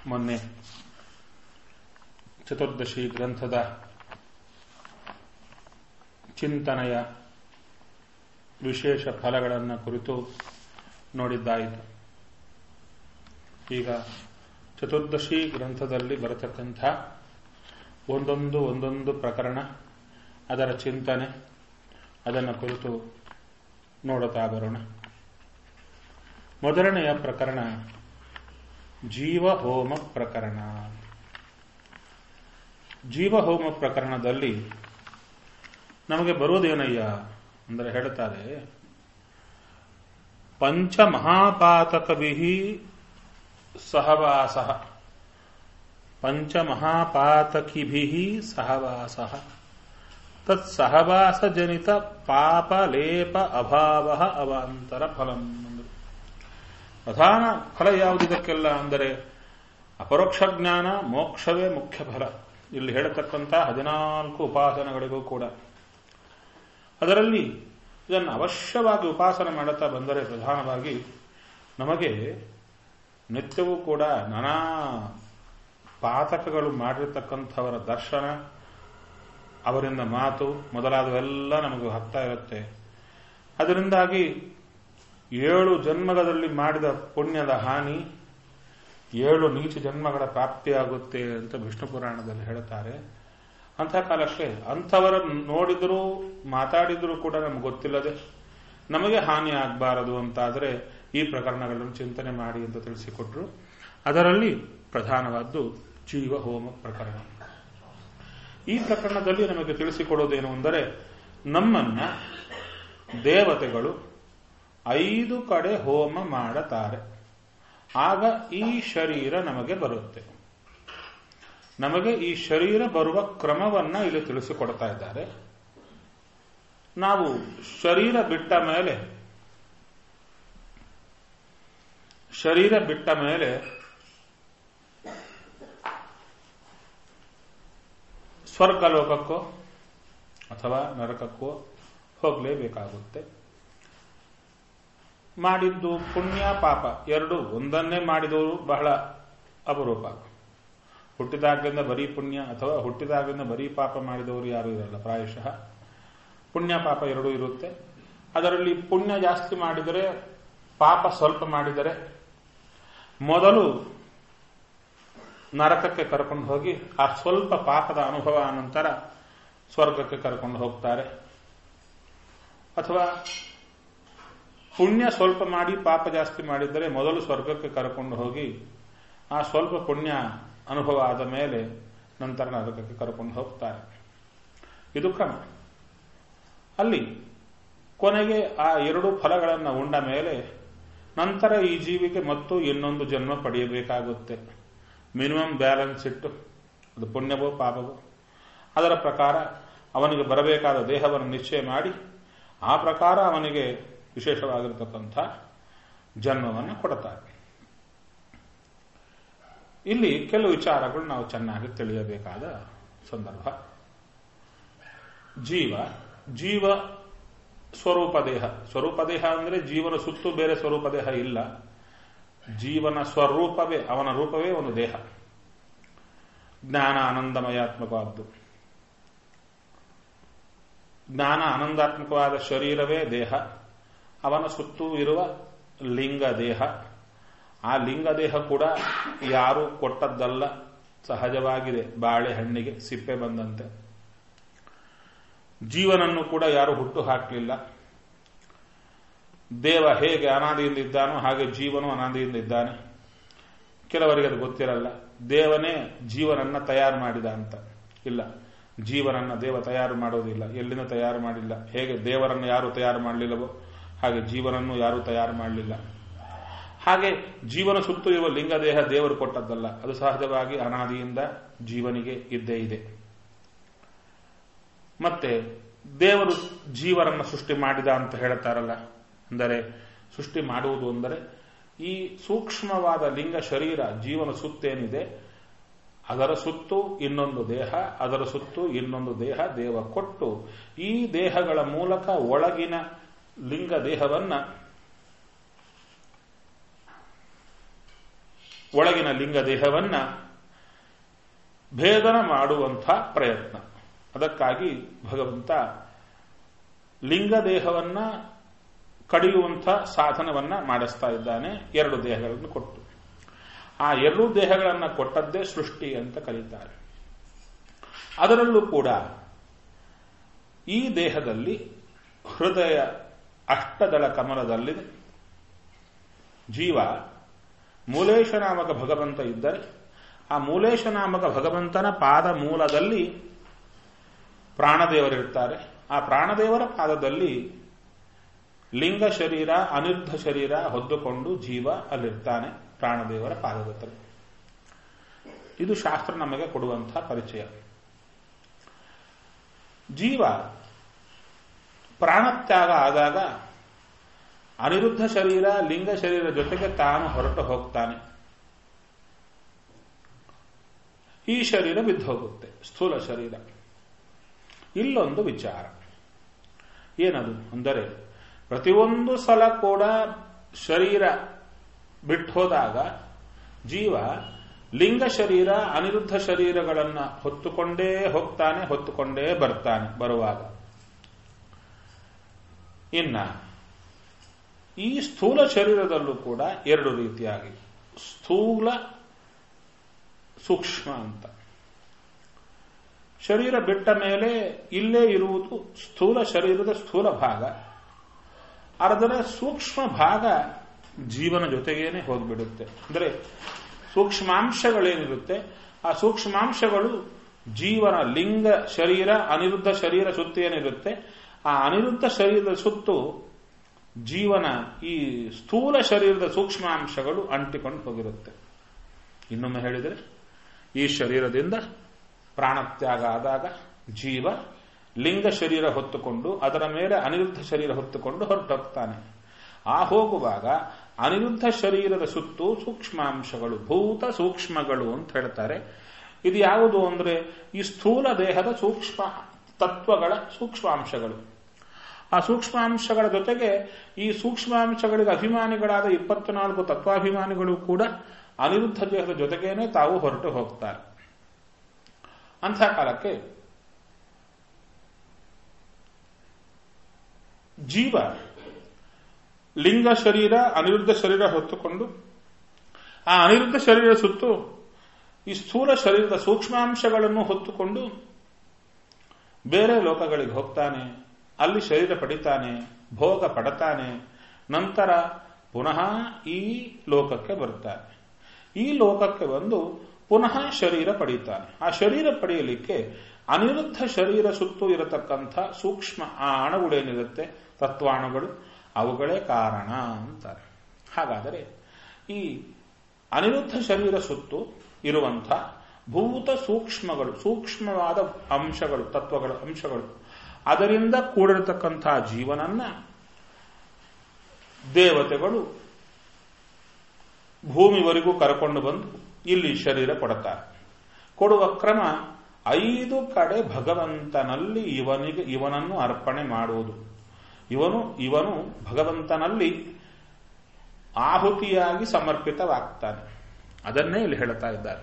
ಮೊನ್ನೆ ಚತುರ್ದಶಿ ಗ್ರಂಥದ ಚಿಂತನೆಯ ವಿಶೇಷ ಫಲಗಳನ್ನು ಕುರಿತು ನೋಡಿದ್ದಾಯಿತು ಈಗ ಚತುರ್ದಶಿ ಗ್ರಂಥದಲ್ಲಿ ಬರತಕ್ಕಂಥ ಒಂದೊಂದು ಒಂದೊಂದು ಪ್ರಕರಣ ಅದರ ಚಿಂತನೆ ಅದನ್ನು ಕುರಿತು ನೋಡುತ್ತಾ ಬರೋಣ ಮೊದಲನೆಯ ಪ್ರಕರಣ ಜೀವಹೋಮ ಪ್ರಕರಣ ಜೀವಹೋಮ ಪ್ರಕರಣದಲ್ಲಿ ನಮಗೆ ಬರುವುದೇನಯ್ಯ ಅಂದರೆ ಹೇಳ್ತಾರೆ ಪಂಚಮಹಾಪಾತಕಭಿ ಸಹವಾಸ ಪಂಚಮಹಾಪಾತಕಿಭಿ ಸಹವಾಸ ತತ್ಸಹವಾಸಜನಿತ ಪಾಪಲೇಪ ಅಭಾವ ಅವಾಂತರ ಫಲಂ ಪ್ರಧಾನ ಫಲ ಯಾವುದಿದಕ್ಕೆಲ್ಲ ಅಂದರೆ ಅಪರೋಕ್ಷ ಜ್ಞಾನ ಮೋಕ್ಷವೇ ಮುಖ್ಯ ಫಲ ಇಲ್ಲಿ ಹೇಳತಕ್ಕಂಥ ಹದಿನಾಲ್ಕು ಉಪಾಸನೆಗಳಿಗೂ ಕೂಡ ಅದರಲ್ಲಿ ಇದನ್ನು ಅವಶ್ಯವಾಗಿ ಉಪಾಸನೆ ಮಾಡುತ್ತಾ ಬಂದರೆ ಪ್ರಧಾನವಾಗಿ ನಮಗೆ ನಿತ್ಯವೂ ಕೂಡ ನಾನಾ ಪಾತಕಗಳು ಮಾಡಿರತಕ್ಕಂಥವರ ದರ್ಶನ ಅವರಿಂದ ಮಾತು ಮೊದಲಾದವೆಲ್ಲ ನಮಗೆ ಹತ್ತಾ ಇರುತ್ತೆ ಅದರಿಂದಾಗಿ ಏಳು ಜನ್ಮದಲ್ಲಿ ಮಾಡಿದ ಪುಣ್ಯದ ಹಾನಿ ಏಳು ನೀಚ ಜನ್ಮಗಳ ಪ್ರಾಪ್ತಿಯಾಗುತ್ತೆ ಅಂತ ವಿಷ್ಣು ಪುರಾಣದಲ್ಲಿ ಹೇಳ್ತಾರೆ ಅಂಥ ಕಾಲಕ್ಕೆ ಅಂಥವರ ನೋಡಿದರೂ ಮಾತಾಡಿದರೂ ಕೂಡ ನಮ್ಗೆ ಗೊತ್ತಿಲ್ಲದೆ ನಮಗೆ ಹಾನಿ ಆಗಬಾರದು ಅಂತಾದರೆ ಈ ಪ್ರಕರಣಗಳನ್ನು ಚಿಂತನೆ ಮಾಡಿ ಅಂತ ತಿಳಿಸಿಕೊಟ್ರು ಅದರಲ್ಲಿ ಪ್ರಧಾನವಾದ್ದು ಜೀವ ಹೋಮ ಪ್ರಕರಣ ಈ ಪ್ರಕರಣದಲ್ಲಿ ನಮಗೆ ತಿಳಿಸಿಕೊಡೋದೇನು ಅಂದರೆ ನಮ್ಮನ್ನ ದೇವತೆಗಳು ಐದು ಕಡೆ ಹೋಮ ಮಾಡುತ್ತಾರೆ ಆಗ ಈ ಶರೀರ ನಮಗೆ ಬರುತ್ತೆ ನಮಗೆ ಈ ಶರೀರ ಬರುವ ಕ್ರಮವನ್ನ ಇಲ್ಲಿ ತಿಳಿಸಿಕೊಡ್ತಾ ಇದ್ದಾರೆ ನಾವು ಶರೀರ ಬಿಟ್ಟ ಮೇಲೆ ಶರೀರ ಬಿಟ್ಟ ಮೇಲೆ ಸ್ವರ್ಗಲೋಕಕ್ಕೋ ಅಥವಾ ನರಕಕ್ಕೋ ಹೋಗಲೇಬೇಕಾಗುತ್ತೆ ಮಾಡಿದ್ದು ಪುಣ್ಯ ಪಾಪ ಎರಡು ಒಂದನ್ನೇ ಮಾಡಿದವರು ಬಹಳ ಅಪರೂಪ ಹುಟ್ಟಿದಾಗಲಿಂದ ಬರೀ ಪುಣ್ಯ ಅಥವಾ ಹುಟ್ಟಿದಾಗಲಿಂದ ಬರೀ ಪಾಪ ಮಾಡಿದವರು ಯಾರು ಇರಲ್ಲ ಪ್ರಾಯಶಃ ಪುಣ್ಯ ಪಾಪ ಎರಡೂ ಇರುತ್ತೆ ಅದರಲ್ಲಿ ಪುಣ್ಯ ಜಾಸ್ತಿ ಮಾಡಿದರೆ ಪಾಪ ಸ್ವಲ್ಪ ಮಾಡಿದರೆ ಮೊದಲು ನರಕಕ್ಕೆ ಕರ್ಕೊಂಡು ಹೋಗಿ ಆ ಸ್ವಲ್ಪ ಪಾಪದ ಅನುಭವ ನಂತರ ಸ್ವರ್ಗಕ್ಕೆ ಕರ್ಕೊಂಡು ಹೋಗ್ತಾರೆ ಅಥವಾ ಪುಣ್ಯ ಸ್ವಲ್ಪ ಮಾಡಿ ಪಾಪ ಜಾಸ್ತಿ ಮಾಡಿದರೆ ಮೊದಲು ಸ್ವರ್ಗಕ್ಕೆ ಕರ್ಕೊಂಡು ಹೋಗಿ ಆ ಸ್ವಲ್ಪ ಪುಣ್ಯ ಅನುಭವ ಆದ ಮೇಲೆ ನಂತರ ನರಕಕ್ಕೆ ಕರ್ಕೊಂಡು ಹೋಗ್ತಾರೆ ಇದು ಕ್ರಮ ಅಲ್ಲಿ ಕೊನೆಗೆ ಆ ಎರಡು ಫಲಗಳನ್ನು ಉಂಡ ಮೇಲೆ ನಂತರ ಈ ಜೀವಿಗೆ ಮತ್ತು ಇನ್ನೊಂದು ಜನ್ಮ ಪಡೆಯಬೇಕಾಗುತ್ತೆ ಮಿನಿಮಮ್ ಬ್ಯಾಲೆನ್ಸ್ ಇಟ್ಟು ಅದು ಪುಣ್ಯವೋ ಪಾಪವೋ ಅದರ ಪ್ರಕಾರ ಅವನಿಗೆ ಬರಬೇಕಾದ ದೇಹವನ್ನು ನಿಶ್ಚಯ ಮಾಡಿ ಆ ಪ್ರಕಾರ ಅವನಿಗೆ ವಿಶೇಷವಾಗಿರತಕ್ಕಂಥ ಜನ್ಮವನ್ನು ಕೊಡುತ್ತಾರೆ ಇಲ್ಲಿ ಕೆಲವು ವಿಚಾರಗಳು ನಾವು ಚೆನ್ನಾಗಿ ತಿಳಿಯಬೇಕಾದ ಸಂದರ್ಭ ಜೀವ ಜೀವ ಸ್ವರೂಪ ದೇಹ ಸ್ವರೂಪ ದೇಹ ಅಂದರೆ ಜೀವನ ಸುತ್ತು ಬೇರೆ ಸ್ವರೂಪ ದೇಹ ಇಲ್ಲ ಜೀವನ ಸ್ವರೂಪವೇ ಅವನ ರೂಪವೇ ಒಂದು ದೇಹ ಜ್ಞಾನ ಆನಂದಮಯಾತ್ಮಕವಾದ್ದು ಜ್ಞಾನ ಆನಂದಾತ್ಮಕವಾದ ಶರೀರವೇ ದೇಹ ಅವನ ಸುತ್ತೂ ಇರುವ ಲಿಂಗ ದೇಹ ಆ ಲಿಂಗ ದೇಹ ಕೂಡ ಯಾರು ಕೊಟ್ಟದ್ದಲ್ಲ ಸಹಜವಾಗಿದೆ ಬಾಳೆಹಣ್ಣಿಗೆ ಸಿಪ್ಪೆ ಬಂದಂತೆ ಜೀವನನ್ನು ಕೂಡ ಯಾರು ಹುಟ್ಟು ಹಾಕಲಿಲ್ಲ ದೇವ ಹೇಗೆ ಅನಾದಿಯಿಂದ ಇದ್ದಾನೋ ಹಾಗೆ ಜೀವನು ಅನಾದಿಯಿಂದ ಇದ್ದಾನೆ ಕೆಲವರಿಗೆ ಅದು ಗೊತ್ತಿರಲ್ಲ ದೇವನೇ ಜೀವನನ್ನ ತಯಾರು ಮಾಡಿದ ಅಂತ ಇಲ್ಲ ಜೀವನನ್ನ ದೇವ ತಯಾರು ಮಾಡೋದಿಲ್ಲ ಎಲ್ಲಿಂದ ತಯಾರು ಮಾಡಿಲ್ಲ ಹೇಗೆ ದೇವರನ್ನು ಯಾರು ತಯಾರು ಮಾಡಲಿಲ್ಲವೋ ಹಾಗೆ ಜೀವನನ್ನು ಯಾರು ತಯಾರು ಮಾಡಲಿಲ್ಲ ಹಾಗೆ ಜೀವನ ಸುತ್ತು ಇರುವ ಲಿಂಗದೇಹ ದೇವರು ಕೊಟ್ಟದ್ದಲ್ಲ ಅದು ಸಹಜವಾಗಿ ಅನಾದಿಯಿಂದ ಜೀವನಿಗೆ ಇದ್ದೇ ಇದೆ ಮತ್ತೆ ದೇವರು ಜೀವನನ್ನ ಸೃಷ್ಟಿ ಮಾಡಿದ ಅಂತ ಹೇಳ್ತಾರಲ್ಲ ಅಂದರೆ ಸೃಷ್ಟಿ ಮಾಡುವುದು ಅಂದರೆ ಈ ಸೂಕ್ಷ್ಮವಾದ ಲಿಂಗ ಶರೀರ ಜೀವನ ಸುತ್ತೇನಿದೆ ಅದರ ಸುತ್ತು ಇನ್ನೊಂದು ದೇಹ ಅದರ ಸುತ್ತು ಇನ್ನೊಂದು ದೇಹ ದೇವ ಕೊಟ್ಟು ಈ ದೇಹಗಳ ಮೂಲಕ ಒಳಗಿನ ಲಿಂಗ ದೇಹವನ್ನ ಒಳಗಿನ ಲಿಂಗ ದೇಹವನ್ನ ಭೇದನ ಮಾಡುವಂಥ ಪ್ರಯತ್ನ ಅದಕ್ಕಾಗಿ ಭಗವಂತ ಲಿಂಗ ದೇಹವನ್ನ ಕಡಿಯುವಂಥ ಸಾಧನವನ್ನ ಮಾಡಿಸ್ತಾ ಇದ್ದಾನೆ ಎರಡು ದೇಹಗಳನ್ನು ಕೊಟ್ಟು ಆ ಎರಡೂ ದೇಹಗಳನ್ನು ಕೊಟ್ಟದ್ದೇ ಸೃಷ್ಟಿ ಅಂತ ಕರೀತಾರೆ ಅದರಲ್ಲೂ ಕೂಡ ಈ ದೇಹದಲ್ಲಿ ಹೃದಯ ಅಷ್ಟದಳ ಕಮಲದಲ್ಲಿದೆ ಜೀವ ಮೂಲೇಶ ನಾಮಕ ಭಗವಂತ ಇದ್ದರೆ ಆ ಮೂಲೇಶ ನಾಮಕ ಭಗವಂತನ ಪಾದ ಮೂಲದಲ್ಲಿ ಪ್ರಾಣದೇವರಿರ್ತಾರೆ ಆ ಪ್ರಾಣದೇವರ ಪಾದದಲ್ಲಿ ಲಿಂಗ ಶರೀರ ಅನಿರ್ಧ ಶರೀರ ಹೊದ್ದುಕೊಂಡು ಜೀವ ಅಲ್ಲಿರ್ತಾನೆ ಪ್ರಾಣದೇವರ ಪಾದದ ಇದು ಶಾಸ್ತ್ರ ನಮಗೆ ಕೊಡುವಂತಹ ಪರಿಚಯ ಜೀವ ಪ್ರಾಣತ್ಯಾಗ ಆದಾಗ ಅನಿರುದ್ಧ ಶರೀರ ಲಿಂಗ ಶರೀರ ಜೊತೆಗೆ ತಾನು ಹೊರಟು ಹೋಗ್ತಾನೆ ಈ ಶರೀರ ಬಿದ್ದು ಹೋಗುತ್ತೆ ಸ್ಥೂಲ ಶರೀರ ಇಲ್ಲೊಂದು ವಿಚಾರ ಏನದು ಅಂದರೆ ಪ್ರತಿಯೊಂದು ಸಲ ಕೂಡ ಶರೀರ ಬಿಟ್ಟು ಹೋದಾಗ ಜೀವ ಲಿಂಗ ಶರೀರ ಅನಿರುದ್ಧ ಶರೀರಗಳನ್ನ ಹೊತ್ತುಕೊಂಡೇ ಹೋಗ್ತಾನೆ ಹೊತ್ತುಕೊಂಡೇ ಬರ್ತಾನೆ ಬರುವಾಗ ಇನ್ನ ಈ ಸ್ಥೂಲ ಶರೀರದಲ್ಲೂ ಕೂಡ ಎರಡು ರೀತಿಯಾಗಿ ಸ್ಥೂಲ ಸೂಕ್ಷ್ಮ ಅಂತ ಶರೀರ ಬಿಟ್ಟ ಮೇಲೆ ಇಲ್ಲೇ ಇರುವುದು ಸ್ಥೂಲ ಶರೀರದ ಸ್ಥೂಲ ಭಾಗ ಅದರ ಸೂಕ್ಷ್ಮ ಭಾಗ ಜೀವನ ಜೊತೆಗೇನೆ ಹೋಗ್ಬಿಡುತ್ತೆ ಅಂದರೆ ಸೂಕ್ಷ್ಮಾಂಶಗಳೇನಿರುತ್ತೆ ಆ ಸೂಕ್ಷ್ಮಾಂಶಗಳು ಜೀವನ ಲಿಂಗ ಶರೀರ ಅನಿರುದ್ಧ ಶರೀರ ಸುತ್ತು ಏನಿರುತ್ತೆ ಆ ಅನಿರುದ್ಧ ಶರೀರದ ಸುತ್ತು ಜೀವನ ಈ ಸ್ಥೂಲ ಶರೀರದ ಸೂಕ್ಷ್ಮಾಂಶಗಳು ಅಂಟಿಕೊಂಡು ಹೋಗಿರುತ್ತೆ ಇನ್ನೊಮ್ಮೆ ಹೇಳಿದರೆ ಈ ಶರೀರದಿಂದ ಪ್ರಾಣತ್ಯಾಗ ಆದಾಗ ಜೀವ ಲಿಂಗ ಶರೀರ ಹೊತ್ತುಕೊಂಡು ಅದರ ಮೇಲೆ ಅನಿರುದ್ಧ ಶರೀರ ಹೊತ್ತುಕೊಂಡು ಹೊರಟೋಗ್ತಾನೆ ಆ ಹೋಗುವಾಗ ಅನಿರುದ್ಧ ಶರೀರದ ಸುತ್ತು ಸೂಕ್ಷ್ಮಾಂಶಗಳು ಭೂತ ಸೂಕ್ಷ್ಮಗಳು ಅಂತ ಹೇಳ್ತಾರೆ ಇದು ಯಾವುದು ಅಂದ್ರೆ ಈ ಸ್ಥೂಲ ದೇಹದ ಸೂಕ್ಷ್ಮ ತತ್ವಗಳ ಸೂಕ್ಷ್ಮಾಂಶಗಳು ಆ ಸೂಕ್ಷ್ಮಾಂಶಗಳ ಜೊತೆಗೆ ಈ ಸೂಕ್ಷ್ಮಾಂಶಗಳಿಗೆ ಅಭಿಮಾನಿಗಳಾದ ಇಪ್ಪತ್ನಾಲ್ಕು ತತ್ವಾಭಿಮಾನಿಗಳು ಕೂಡ ಅನಿರುದ್ಧ ದೇಹದ ಜೊತೆಗೇನೆ ತಾವು ಹೊರಟು ಹೋಗ್ತಾರೆ ಅಂಥ ಕಾಲಕ್ಕೆ ಜೀವ ಲಿಂಗ ಶರೀರ ಅನಿರುದ್ಧ ಶರೀರ ಹೊತ್ತುಕೊಂಡು ಆ ಅನಿರುದ್ಧ ಶರೀರ ಸುತ್ತು ಈ ಸ್ಥೂಲ ಶರೀರದ ಸೂಕ್ಷ್ಮಾಂಶಗಳನ್ನು ಹೊತ್ತುಕೊಂಡು ಬೇರೆ ಲೋಕಗಳಿಗೆ ಹೋಗ್ತಾನೆ ಅಲ್ಲಿ ಶರೀರ ಪಡಿತಾನೆ ಭೋಗ ಪಡತಾನೆ ನಂತರ ಪುನಃ ಈ ಲೋಕಕ್ಕೆ ಬರ್ತಾನೆ ಈ ಲೋಕಕ್ಕೆ ಬಂದು ಪುನಃ ಶರೀರ ಪಡೀತಾನೆ ಆ ಶರೀರ ಪಡೆಯಲಿಕ್ಕೆ ಅನಿರುದ್ಧ ಶರೀರ ಸುತ್ತು ಇರತಕ್ಕಂಥ ಸೂಕ್ಷ್ಮ ಆ ಅಣುಗಳೇನಿರುತ್ತೆ ತತ್ವಾಣುಗಳು ಅವುಗಳೇ ಕಾರಣ ಅಂತಾರೆ ಹಾಗಾದರೆ ಈ ಅನಿರುದ್ಧ ಶರೀರ ಸುತ್ತು ಇರುವಂಥ ಭೂತ ಸೂಕ್ಷ್ಮಗಳು ಸೂಕ್ಷ್ಮವಾದ ಅಂಶಗಳು ತತ್ವಗಳ ಅಂಶಗಳು ಅದರಿಂದ ಕೂಡಿರತಕ್ಕಂಥ ಜೀವನನ್ನ ದೇವತೆಗಳು ಭೂಮಿವರೆಗೂ ಕರ್ಕೊಂಡು ಬಂದು ಇಲ್ಲಿ ಶರೀರ ಕೊಡುತ್ತಾರೆ ಕೊಡುವ ಕ್ರಮ ಐದು ಕಡೆ ಭಗವಂತನಲ್ಲಿ ಇವನಿಗೆ ಇವನನ್ನು ಅರ್ಪಣೆ ಮಾಡುವುದು ಇವನು ಇವನು ಭಗವಂತನಲ್ಲಿ ಆಹುತಿಯಾಗಿ ಸಮರ್ಪಿತವಾಗ್ತಾನೆ ಅದನ್ನೇ ಇಲ್ಲಿ ಹೇಳ್ತಾ ಇದ್ದಾರೆ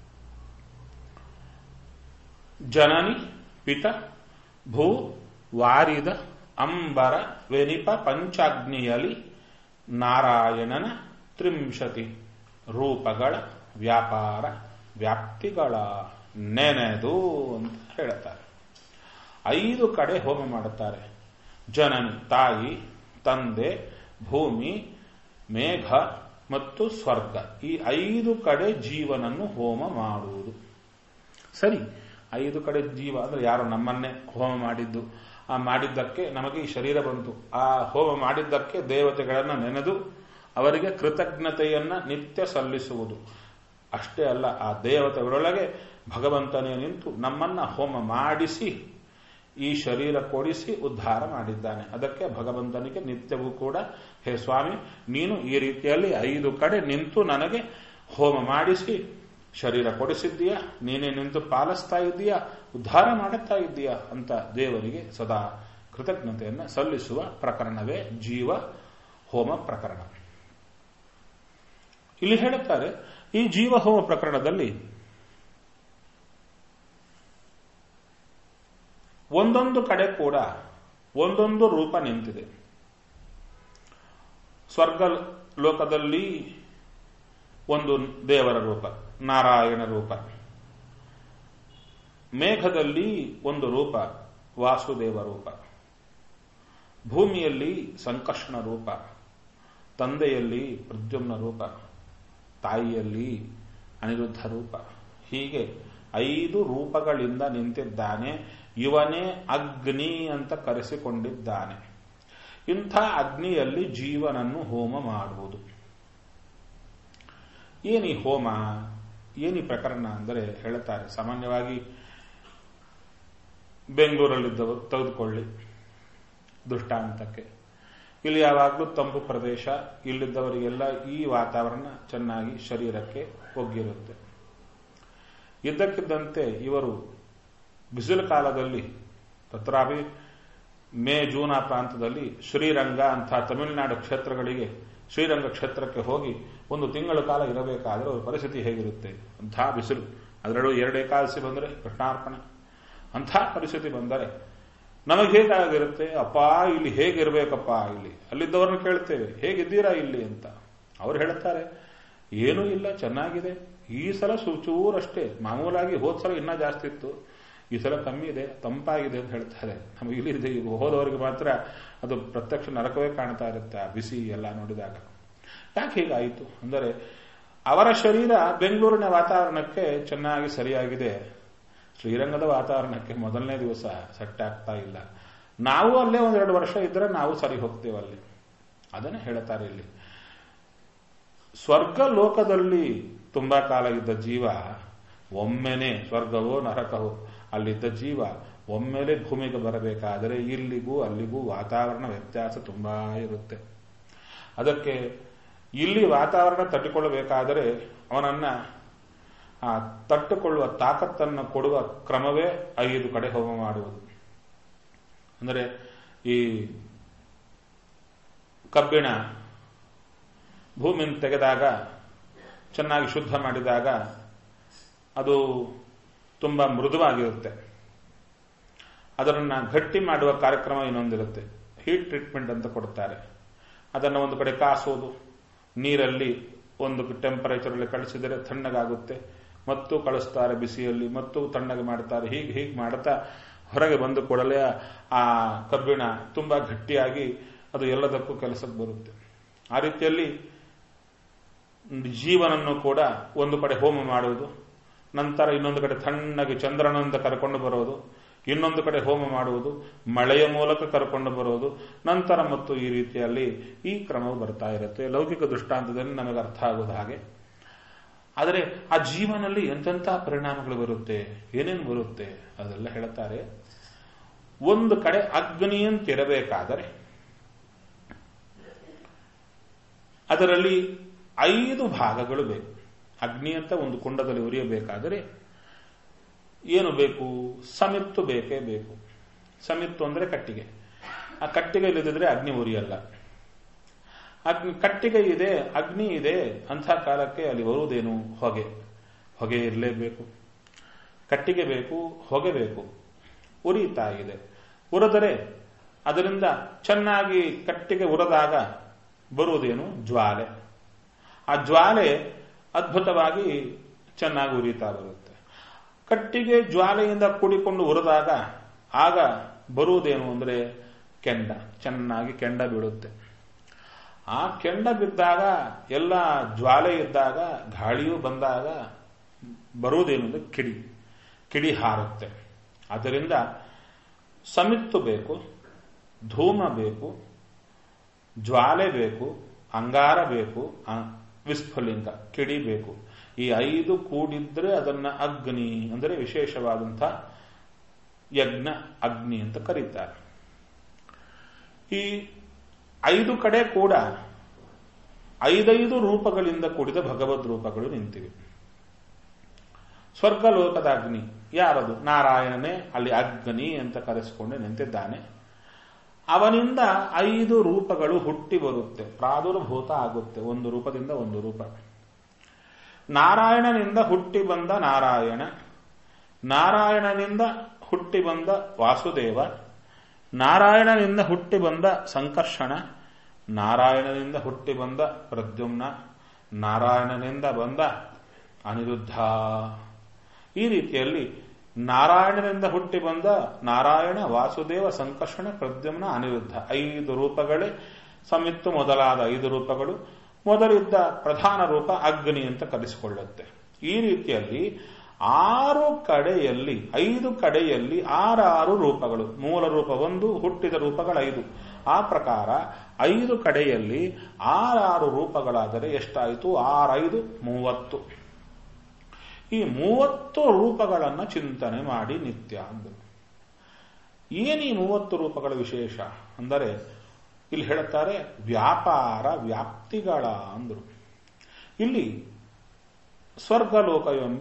ಜನನಿ ಪಿತ ಭೂ ವಾರಿದ ಅಂಬರ ವೆನಿಪ ಪಂಚಾಗ್ನಿಯಲಿ ನಾರಾಯಣನ ತ್ರಿಂಶತಿ ರೂಪಗಳ ವ್ಯಾಪಾರ ವ್ಯಾಪ್ತಿಗಳ ನೆನೆದು ಅಂತ ಹೇಳ್ತಾರೆ ಐದು ಕಡೆ ಹೋಮ ಮಾಡುತ್ತಾರೆ ಜನನಿ ತಾಯಿ ತಂದೆ ಭೂಮಿ ಮೇಘ ಮತ್ತು ಸ್ವರ್ಗ ಈ ಐದು ಕಡೆ ಜೀವನನ್ನು ಹೋಮ ಮಾಡುವುದು ಸರಿ ಐದು ಕಡೆ ಜೀವ ಅಂದ್ರೆ ಯಾರು ನಮ್ಮನ್ನೇ ಹೋಮ ಮಾಡಿದ್ದು ಆ ಮಾಡಿದ್ದಕ್ಕೆ ನಮಗೆ ಈ ಶರೀರ ಬಂತು ಆ ಹೋಮ ಮಾಡಿದ್ದಕ್ಕೆ ದೇವತೆಗಳನ್ನ ನೆನೆದು ಅವರಿಗೆ ಕೃತಜ್ಞತೆಯನ್ನ ನಿತ್ಯ ಸಲ್ಲಿಸುವುದು ಅಷ್ಟೇ ಅಲ್ಲ ಆ ದೇವತೆಗಳೊಳಗೆ ಭಗವಂತನೇ ನಿಂತು ನಮ್ಮನ್ನ ಹೋಮ ಮಾಡಿಸಿ ಈ ಶರೀರ ಕೊಡಿಸಿ ಉದ್ಧಾರ ಮಾಡಿದ್ದಾನೆ ಅದಕ್ಕೆ ಭಗವಂತನಿಗೆ ನಿತ್ಯವೂ ಕೂಡ ಹೇ ಸ್ವಾಮಿ ನೀನು ಈ ರೀತಿಯಲ್ಲಿ ಐದು ಕಡೆ ನಿಂತು ನನಗೆ ಹೋಮ ಮಾಡಿಸಿ ಶರೀರ ಕೊಡಿಸಿದ್ದೀಯಾ ನೀನೇ ನಿಂತು ಪಾಲಿಸ್ತಾ ಇದ್ದೀಯಾ ಉದ್ಧಾರ ಮಾಡುತ್ತಾ ಇದ್ದೀಯಾ ಅಂತ ದೇವರಿಗೆ ಸದಾ ಕೃತಜ್ಞತೆಯನ್ನು ಸಲ್ಲಿಸುವ ಪ್ರಕರಣವೇ ಜೀವ ಹೋಮ ಪ್ರಕರಣ ಇಲ್ಲಿ ಹೇಳುತ್ತಾರೆ ಈ ಜೀವಹೋಮ ಪ್ರಕರಣದಲ್ಲಿ ಒಂದೊಂದು ಕಡೆ ಕೂಡ ಒಂದೊಂದು ರೂಪ ನಿಂತಿದೆ ಸ್ವರ್ಗ ಲೋಕದಲ್ಲಿ ಒಂದು ದೇವರ ರೂಪ ನಾರಾಯಣ ರೂಪ ಮೇಘದಲ್ಲಿ ಒಂದು ರೂಪ ವಾಸುದೇವ ರೂಪ ಭೂಮಿಯಲ್ಲಿ ಸಂಕರ್ಷಣ ರೂಪ ತಂದೆಯಲ್ಲಿ ಪ್ರದ್ಯುಮ್ನ ರೂಪ ತಾಯಿಯಲ್ಲಿ ಅನಿರುದ್ಧ ರೂಪ ಹೀಗೆ ಐದು ರೂಪಗಳಿಂದ ನಿಂತಿದ್ದಾನೆ ಇವನೇ ಅಗ್ನಿ ಅಂತ ಕರೆಸಿಕೊಂಡಿದ್ದಾನೆ ಇಂಥ ಅಗ್ನಿಯಲ್ಲಿ ಜೀವನನ್ನು ಹೋಮ ಮಾಡುವುದು ಏನಿ ಹೋಮ ಏನಿ ಪ್ರಕರಣ ಅಂದರೆ ಹೇಳುತ್ತಾರೆ ಸಾಮಾನ್ಯವಾಗಿ ಬೆಂಗಳೂರಲ್ಲಿದ್ದವರು ತೆಗೆದುಕೊಳ್ಳಿ ದೃಷ್ಟಾಂತಕ್ಕೆ ಇಲ್ಲಿ ಯಾವಾಗಲೂ ತಂಪು ಪ್ರದೇಶ ಇಲ್ಲಿದ್ದವರಿಗೆಲ್ಲ ಈ ವಾತಾವರಣ ಚೆನ್ನಾಗಿ ಶರೀರಕ್ಕೆ ಒಗ್ಗಿರುತ್ತೆ ಇದ್ದಕ್ಕಿದ್ದಂತೆ ಇವರು ಬಿಸಿಲು ಕಾಲದಲ್ಲಿ ತತ್ರಾಪಿ ಮೇ ಜೂನ್ ಆ ಪ್ರಾಂತದಲ್ಲಿ ಶ್ರೀರಂಗ ಅಂತ ತಮಿಳುನಾಡು ಕ್ಷೇತ್ರಗಳಿಗೆ ಶ್ರೀರಂಗ ಕ್ಷೇತ್ರಕ್ಕೆ ಹೋಗಿ ಒಂದು ತಿಂಗಳ ಕಾಲ ಇರಬೇಕಾದ್ರೆ ಅವ್ರ ಪರಿಸ್ಥಿತಿ ಹೇಗಿರುತ್ತೆ ಅಂಥ ಬಿಸಿಲು ಅದರಲ್ಲೂ ಎರಡು ಏಕಾದಶಿ ಬಂದರೆ ಕೃಷ್ಣಾರ್ಪಣೆ ಅಂಥ ಪರಿಸ್ಥಿತಿ ಬಂದರೆ ನಮಗೆ ಹೇಗಾಗಿರುತ್ತೆ ಅಪ್ಪ ಇಲ್ಲಿ ಹೇಗಿರ್ಬೇಕಪ್ಪ ಇಲ್ಲಿ ಅಲ್ಲಿದ್ದವ್ರನ್ನ ಕೇಳ್ತೇವೆ ಹೇಗಿದ್ದೀರಾ ಇಲ್ಲಿ ಅಂತ ಅವ್ರು ಹೇಳ್ತಾರೆ ಏನೂ ಇಲ್ಲ ಚೆನ್ನಾಗಿದೆ ಈ ಸಲ ಚೂರಷ್ಟೇ ಮಾಮೂಲಾಗಿ ಹೋದ ಸಲ ಇನ್ನೂ ಜಾಸ್ತಿ ಇತ್ತು ಈ ಸಲ ಕಮ್ಮಿ ಇದೆ ತಂಪಾಗಿದೆ ಅಂತ ಹೇಳ್ತಾರೆ ನಮಗೆ ಇಲ್ಲಿ ಹೋದವರಿಗೆ ಮಾತ್ರ ಅದು ಪ್ರತ್ಯಕ್ಷ ನರಕವೇ ಕಾಣ್ತಾ ಇರುತ್ತೆ ಆ ಬಿಸಿ ಎಲ್ಲ ನೋಡಿದಾಗ ಯಾಕೆ ಹೀಗಾಯಿತು ಅಂದರೆ ಅವರ ಶರೀರ ಬೆಂಗಳೂರಿನ ವಾತಾವರಣಕ್ಕೆ ಚೆನ್ನಾಗಿ ಸರಿಯಾಗಿದೆ ಶ್ರೀರಂಗದ ವಾತಾವರಣಕ್ಕೆ ಮೊದಲನೇ ದಿವಸ ಸೆಟ್ ಆಗ್ತಾ ಇಲ್ಲ ನಾವು ಅಲ್ಲೇ ಒಂದೆರಡು ವರ್ಷ ಇದ್ರೆ ನಾವು ಸರಿ ಹೋಗ್ತೇವೆ ಅಲ್ಲಿ ಅದನ್ನೇ ಹೇಳ್ತಾರೆ ಇಲ್ಲಿ ಸ್ವರ್ಗ ಲೋಕದಲ್ಲಿ ತುಂಬಾ ಕಾಲ ಇದ್ದ ಜೀವ ಒಮ್ಮೆನೆ ಸ್ವರ್ಗವೋ ನರಕವೋ ಅಲ್ಲಿದ್ದ ಜೀವ ಒಮ್ಮೆಲೆ ಭೂಮಿಗೆ ಬರಬೇಕಾದರೆ ಇಲ್ಲಿಗೂ ಅಲ್ಲಿಗೂ ವಾತಾವರಣ ವ್ಯತ್ಯಾಸ ತುಂಬಾ ಇರುತ್ತೆ ಅದಕ್ಕೆ ಇಲ್ಲಿ ವಾತಾವರಣ ತಟ್ಟಿಕೊಳ್ಳಬೇಕಾದರೆ ಅವನನ್ನ ಆ ತಟ್ಟುಕೊಳ್ಳುವ ತಾಕತ್ತನ್ನು ಕೊಡುವ ಕ್ರಮವೇ ಐದು ಕಡೆ ಹೋಮ ಮಾಡುವುದು ಅಂದರೆ ಈ ಕಬ್ಬಿಣ ಭೂಮಿಯನ್ನು ತೆಗೆದಾಗ ಚೆನ್ನಾಗಿ ಶುದ್ಧ ಮಾಡಿದಾಗ ಅದು ತುಂಬ ಮೃದುವಾಗಿರುತ್ತೆ ಅದನ್ನು ಗಟ್ಟಿ ಮಾಡುವ ಕಾರ್ಯಕ್ರಮ ಇನ್ನೊಂದಿರುತ್ತೆ ಹೀಟ್ ಟ್ರೀಟ್ಮೆಂಟ್ ಅಂತ ಕೊಡ್ತಾರೆ ಅದನ್ನು ಒಂದು ಕಡೆ ಕಾಸೋದು ನೀರಲ್ಲಿ ಒಂದು ಟೆಂಪರೇಚರಲ್ಲಿ ಕಳಿಸಿದರೆ ತಣ್ಣಗಾಗುತ್ತೆ ಮತ್ತು ಕಳಿಸ್ತಾರೆ ಬಿಸಿಯಲ್ಲಿ ಮತ್ತು ತಣ್ಣಗೆ ಮಾಡ್ತಾರೆ ಹೀಗೆ ಹೀಗೆ ಮಾಡ್ತಾ ಹೊರಗೆ ಬಂದು ಕೂಡಲೇ ಆ ಕಬ್ಬಿಣ ತುಂಬಾ ಗಟ್ಟಿಯಾಗಿ ಅದು ಎಲ್ಲದಕ್ಕೂ ಕೆಲಸಕ್ಕೆ ಬರುತ್ತೆ ಆ ರೀತಿಯಲ್ಲಿ ಜೀವನನ್ನು ಕೂಡ ಒಂದು ಕಡೆ ಹೋಮ ಮಾಡುವುದು ನಂತರ ಇನ್ನೊಂದು ಕಡೆ ತಣ್ಣಗೆ ಚಂದ್ರನಂದ ಕರ್ಕೊಂಡು ಬರೋದು ಇನ್ನೊಂದು ಕಡೆ ಹೋಮ ಮಾಡುವುದು ಮಳೆಯ ಮೂಲಕ ಕರ್ಕೊಂಡು ಬರೋದು ನಂತರ ಮತ್ತು ಈ ರೀತಿಯಲ್ಲಿ ಈ ಕ್ರಮವು ಬರ್ತಾ ಇರುತ್ತೆ ಲೌಕಿಕ ದೃಷ್ಟಾಂತದಲ್ಲಿ ನಮಗೆ ಅರ್ಥ ಆಗೋದು ಹಾಗೆ ಆದರೆ ಆ ಜೀವನಲ್ಲಿ ಎಂತೆಂಥ ಪರಿಣಾಮಗಳು ಬರುತ್ತೆ ಏನೇನು ಬರುತ್ತೆ ಅದೆಲ್ಲ ಹೇಳ್ತಾರೆ ಒಂದು ಕಡೆ ಅಗ್ನಿ ಅಂತಿರಬೇಕಾದರೆ ಅದರಲ್ಲಿ ಐದು ಭಾಗಗಳು ಬೇಕು ಅಗ್ನಿ ಅಂತ ಒಂದು ಕುಂಡದಲ್ಲಿ ಉರಿಯಬೇಕಾದರೆ ಏನು ಬೇಕು ಸಮಿತ್ತು ಬೇಕೇ ಬೇಕು ಸಮಿತ್ತು ಅಂದ್ರೆ ಕಟ್ಟಿಗೆ ಆ ಕಟ್ಟಿಗೆ ಇಲ್ಲದಿದ್ರೆ ಅಗ್ನಿ ಉರಿಯಲ್ಲ ಅಗ್ನಿ ಕಟ್ಟಿಗೆ ಇದೆ ಅಗ್ನಿ ಇದೆ ಅಂಥ ಕಾಲಕ್ಕೆ ಅಲ್ಲಿ ಬರುವುದೇನು ಹೊಗೆ ಹೊಗೆ ಇರಲೇಬೇಕು ಕಟ್ಟಿಗೆ ಬೇಕು ಹೊಗೆ ಬೇಕು ಉರಿತಾ ಇದೆ ಉರಿದರೆ ಅದರಿಂದ ಚೆನ್ನಾಗಿ ಕಟ್ಟಿಗೆ ಉರಿದಾಗ ಬರುವುದೇನು ಜ್ವಾಲೆ ಆ ಜ್ವಾಲೆ ಅದ್ಭುತವಾಗಿ ಚೆನ್ನಾಗಿ ಉರಿತಾ ಬರುತ್ತೆ ಕಟ್ಟಿಗೆ ಜ್ವಾಲೆಯಿಂದ ಕೂಡಿಕೊಂಡು ಉರಿದಾಗ ಆಗ ಬರುವುದೇನು ಅಂದರೆ ಕೆಂಡ ಚೆನ್ನಾಗಿ ಕೆಂಡ ಬೀಳುತ್ತೆ ಆ ಕೆಂಡ ಬಿದ್ದಾಗ ಎಲ್ಲ ಜ್ವಾಲೆ ಇದ್ದಾಗ ಗಾಳಿಯೂ ಬಂದಾಗ ಬರುವುದೇನು ಅಂದರೆ ಕಿಡಿ ಕಿಡಿ ಹಾರುತ್ತೆ ಆದ್ದರಿಂದ ಸಮಿತ್ತು ಬೇಕು ಧೂಮ ಬೇಕು ಜ್ವಾಲೆ ಬೇಕು ಅಂಗಾರ ಬೇಕು ವಿಸ್ಫುಲಿಂಗ ಕಿಡಿ ಬೇಕು ಈ ಐದು ಕೂಡಿದ್ರೆ ಅದನ್ನ ಅಗ್ನಿ ಅಂದರೆ ವಿಶೇಷವಾದಂಥ ಯಜ್ಞ ಅಗ್ನಿ ಅಂತ ಕರೀತಾರೆ ಈ ಐದು ಕಡೆ ಕೂಡ ಐದೈದು ರೂಪಗಳಿಂದ ಕೂಡಿದ ಭಗವದ್ ರೂಪಗಳು ನಿಂತಿವೆ ಸ್ವರ್ಗಲೋಕದ ಅಗ್ನಿ ಯಾರದು ನಾರಾಯಣನೇ ಅಲ್ಲಿ ಅಗ್ನಿ ಅಂತ ಕರೆಸಿಕೊಂಡು ನಿಂತಿದ್ದಾನೆ ಅವನಿಂದ ಐದು ರೂಪಗಳು ಹುಟ್ಟಿ ಬರುತ್ತೆ ಪ್ರಾದುರ್ಭೂತ ಆಗುತ್ತೆ ಒಂದು ರೂಪದಿಂದ ಒಂದು ರೂಪ ನಾರಾಯಣನಿಂದ ಹುಟ್ಟಿ ಬಂದ ನಾರಾಯಣ ನಾರಾಯಣನಿಂದ ಹುಟ್ಟಿ ಬಂದ ವಾಸುದೇವ ನಾರಾಯಣನಿಂದ ಹುಟ್ಟಿ ಬಂದ ಸಂಕರ್ಷಣ ನಾರಾಯಣನಿಂದ ಹುಟ್ಟಿ ಬಂದ ಪ್ರದ್ಯುಮ್ನ ನಾರಾಯಣನಿಂದ ಬಂದ ಅನಿರುದ್ಧ ಈ ರೀತಿಯಲ್ಲಿ ನಾರಾಯಣನಿಂದ ಹುಟ್ಟಿ ಬಂದ ನಾರಾಯಣ ವಾಸುದೇವ ಸಂಕರ್ಷಣ ಪ್ರದ್ಯುಮ್ನ ಅನಿರುದ್ಧ ಐದು ರೂಪಗಳೇ ಸಮಿತ್ತು ಮೊದಲಾದ ಐದು ರೂಪಗಳು ಮೊದಲಿದ್ದ ಪ್ರಧಾನ ರೂಪ ಅಗ್ನಿ ಅಂತ ಕರೆಸಿಕೊಳ್ಳುತ್ತೆ ಈ ರೀತಿಯಲ್ಲಿ ಆರು ಕಡೆಯಲ್ಲಿ ಐದು ಕಡೆಯಲ್ಲಿ ಆರಾರು ರೂಪಗಳು ಮೂಲ ರೂಪ ಒಂದು ಹುಟ್ಟಿದ ರೂಪಗಳು ಐದು ಆ ಪ್ರಕಾರ ಐದು ಕಡೆಯಲ್ಲಿ ಆರಾರು ರೂಪಗಳಾದರೆ ಎಷ್ಟಾಯಿತು ಆರೈದು ಮೂವತ್ತು ಈ ಮೂವತ್ತು ರೂಪಗಳನ್ನು ಚಿಂತನೆ ಮಾಡಿ ನಿತ್ಯ ಅಂದರು ಏನೀ ಮೂವತ್ತು ರೂಪಗಳ ವಿಶೇಷ ಅಂದರೆ ಇಲ್ಲಿ ಹೇಳುತ್ತಾರೆ ವ್ಯಾಪಾರ ವ್ಯಾಪ್ತಿಗಳ ಅಂದರು ಇಲ್ಲಿ ಸ್ವರ್ಗಲೋಕ ಎಂಬ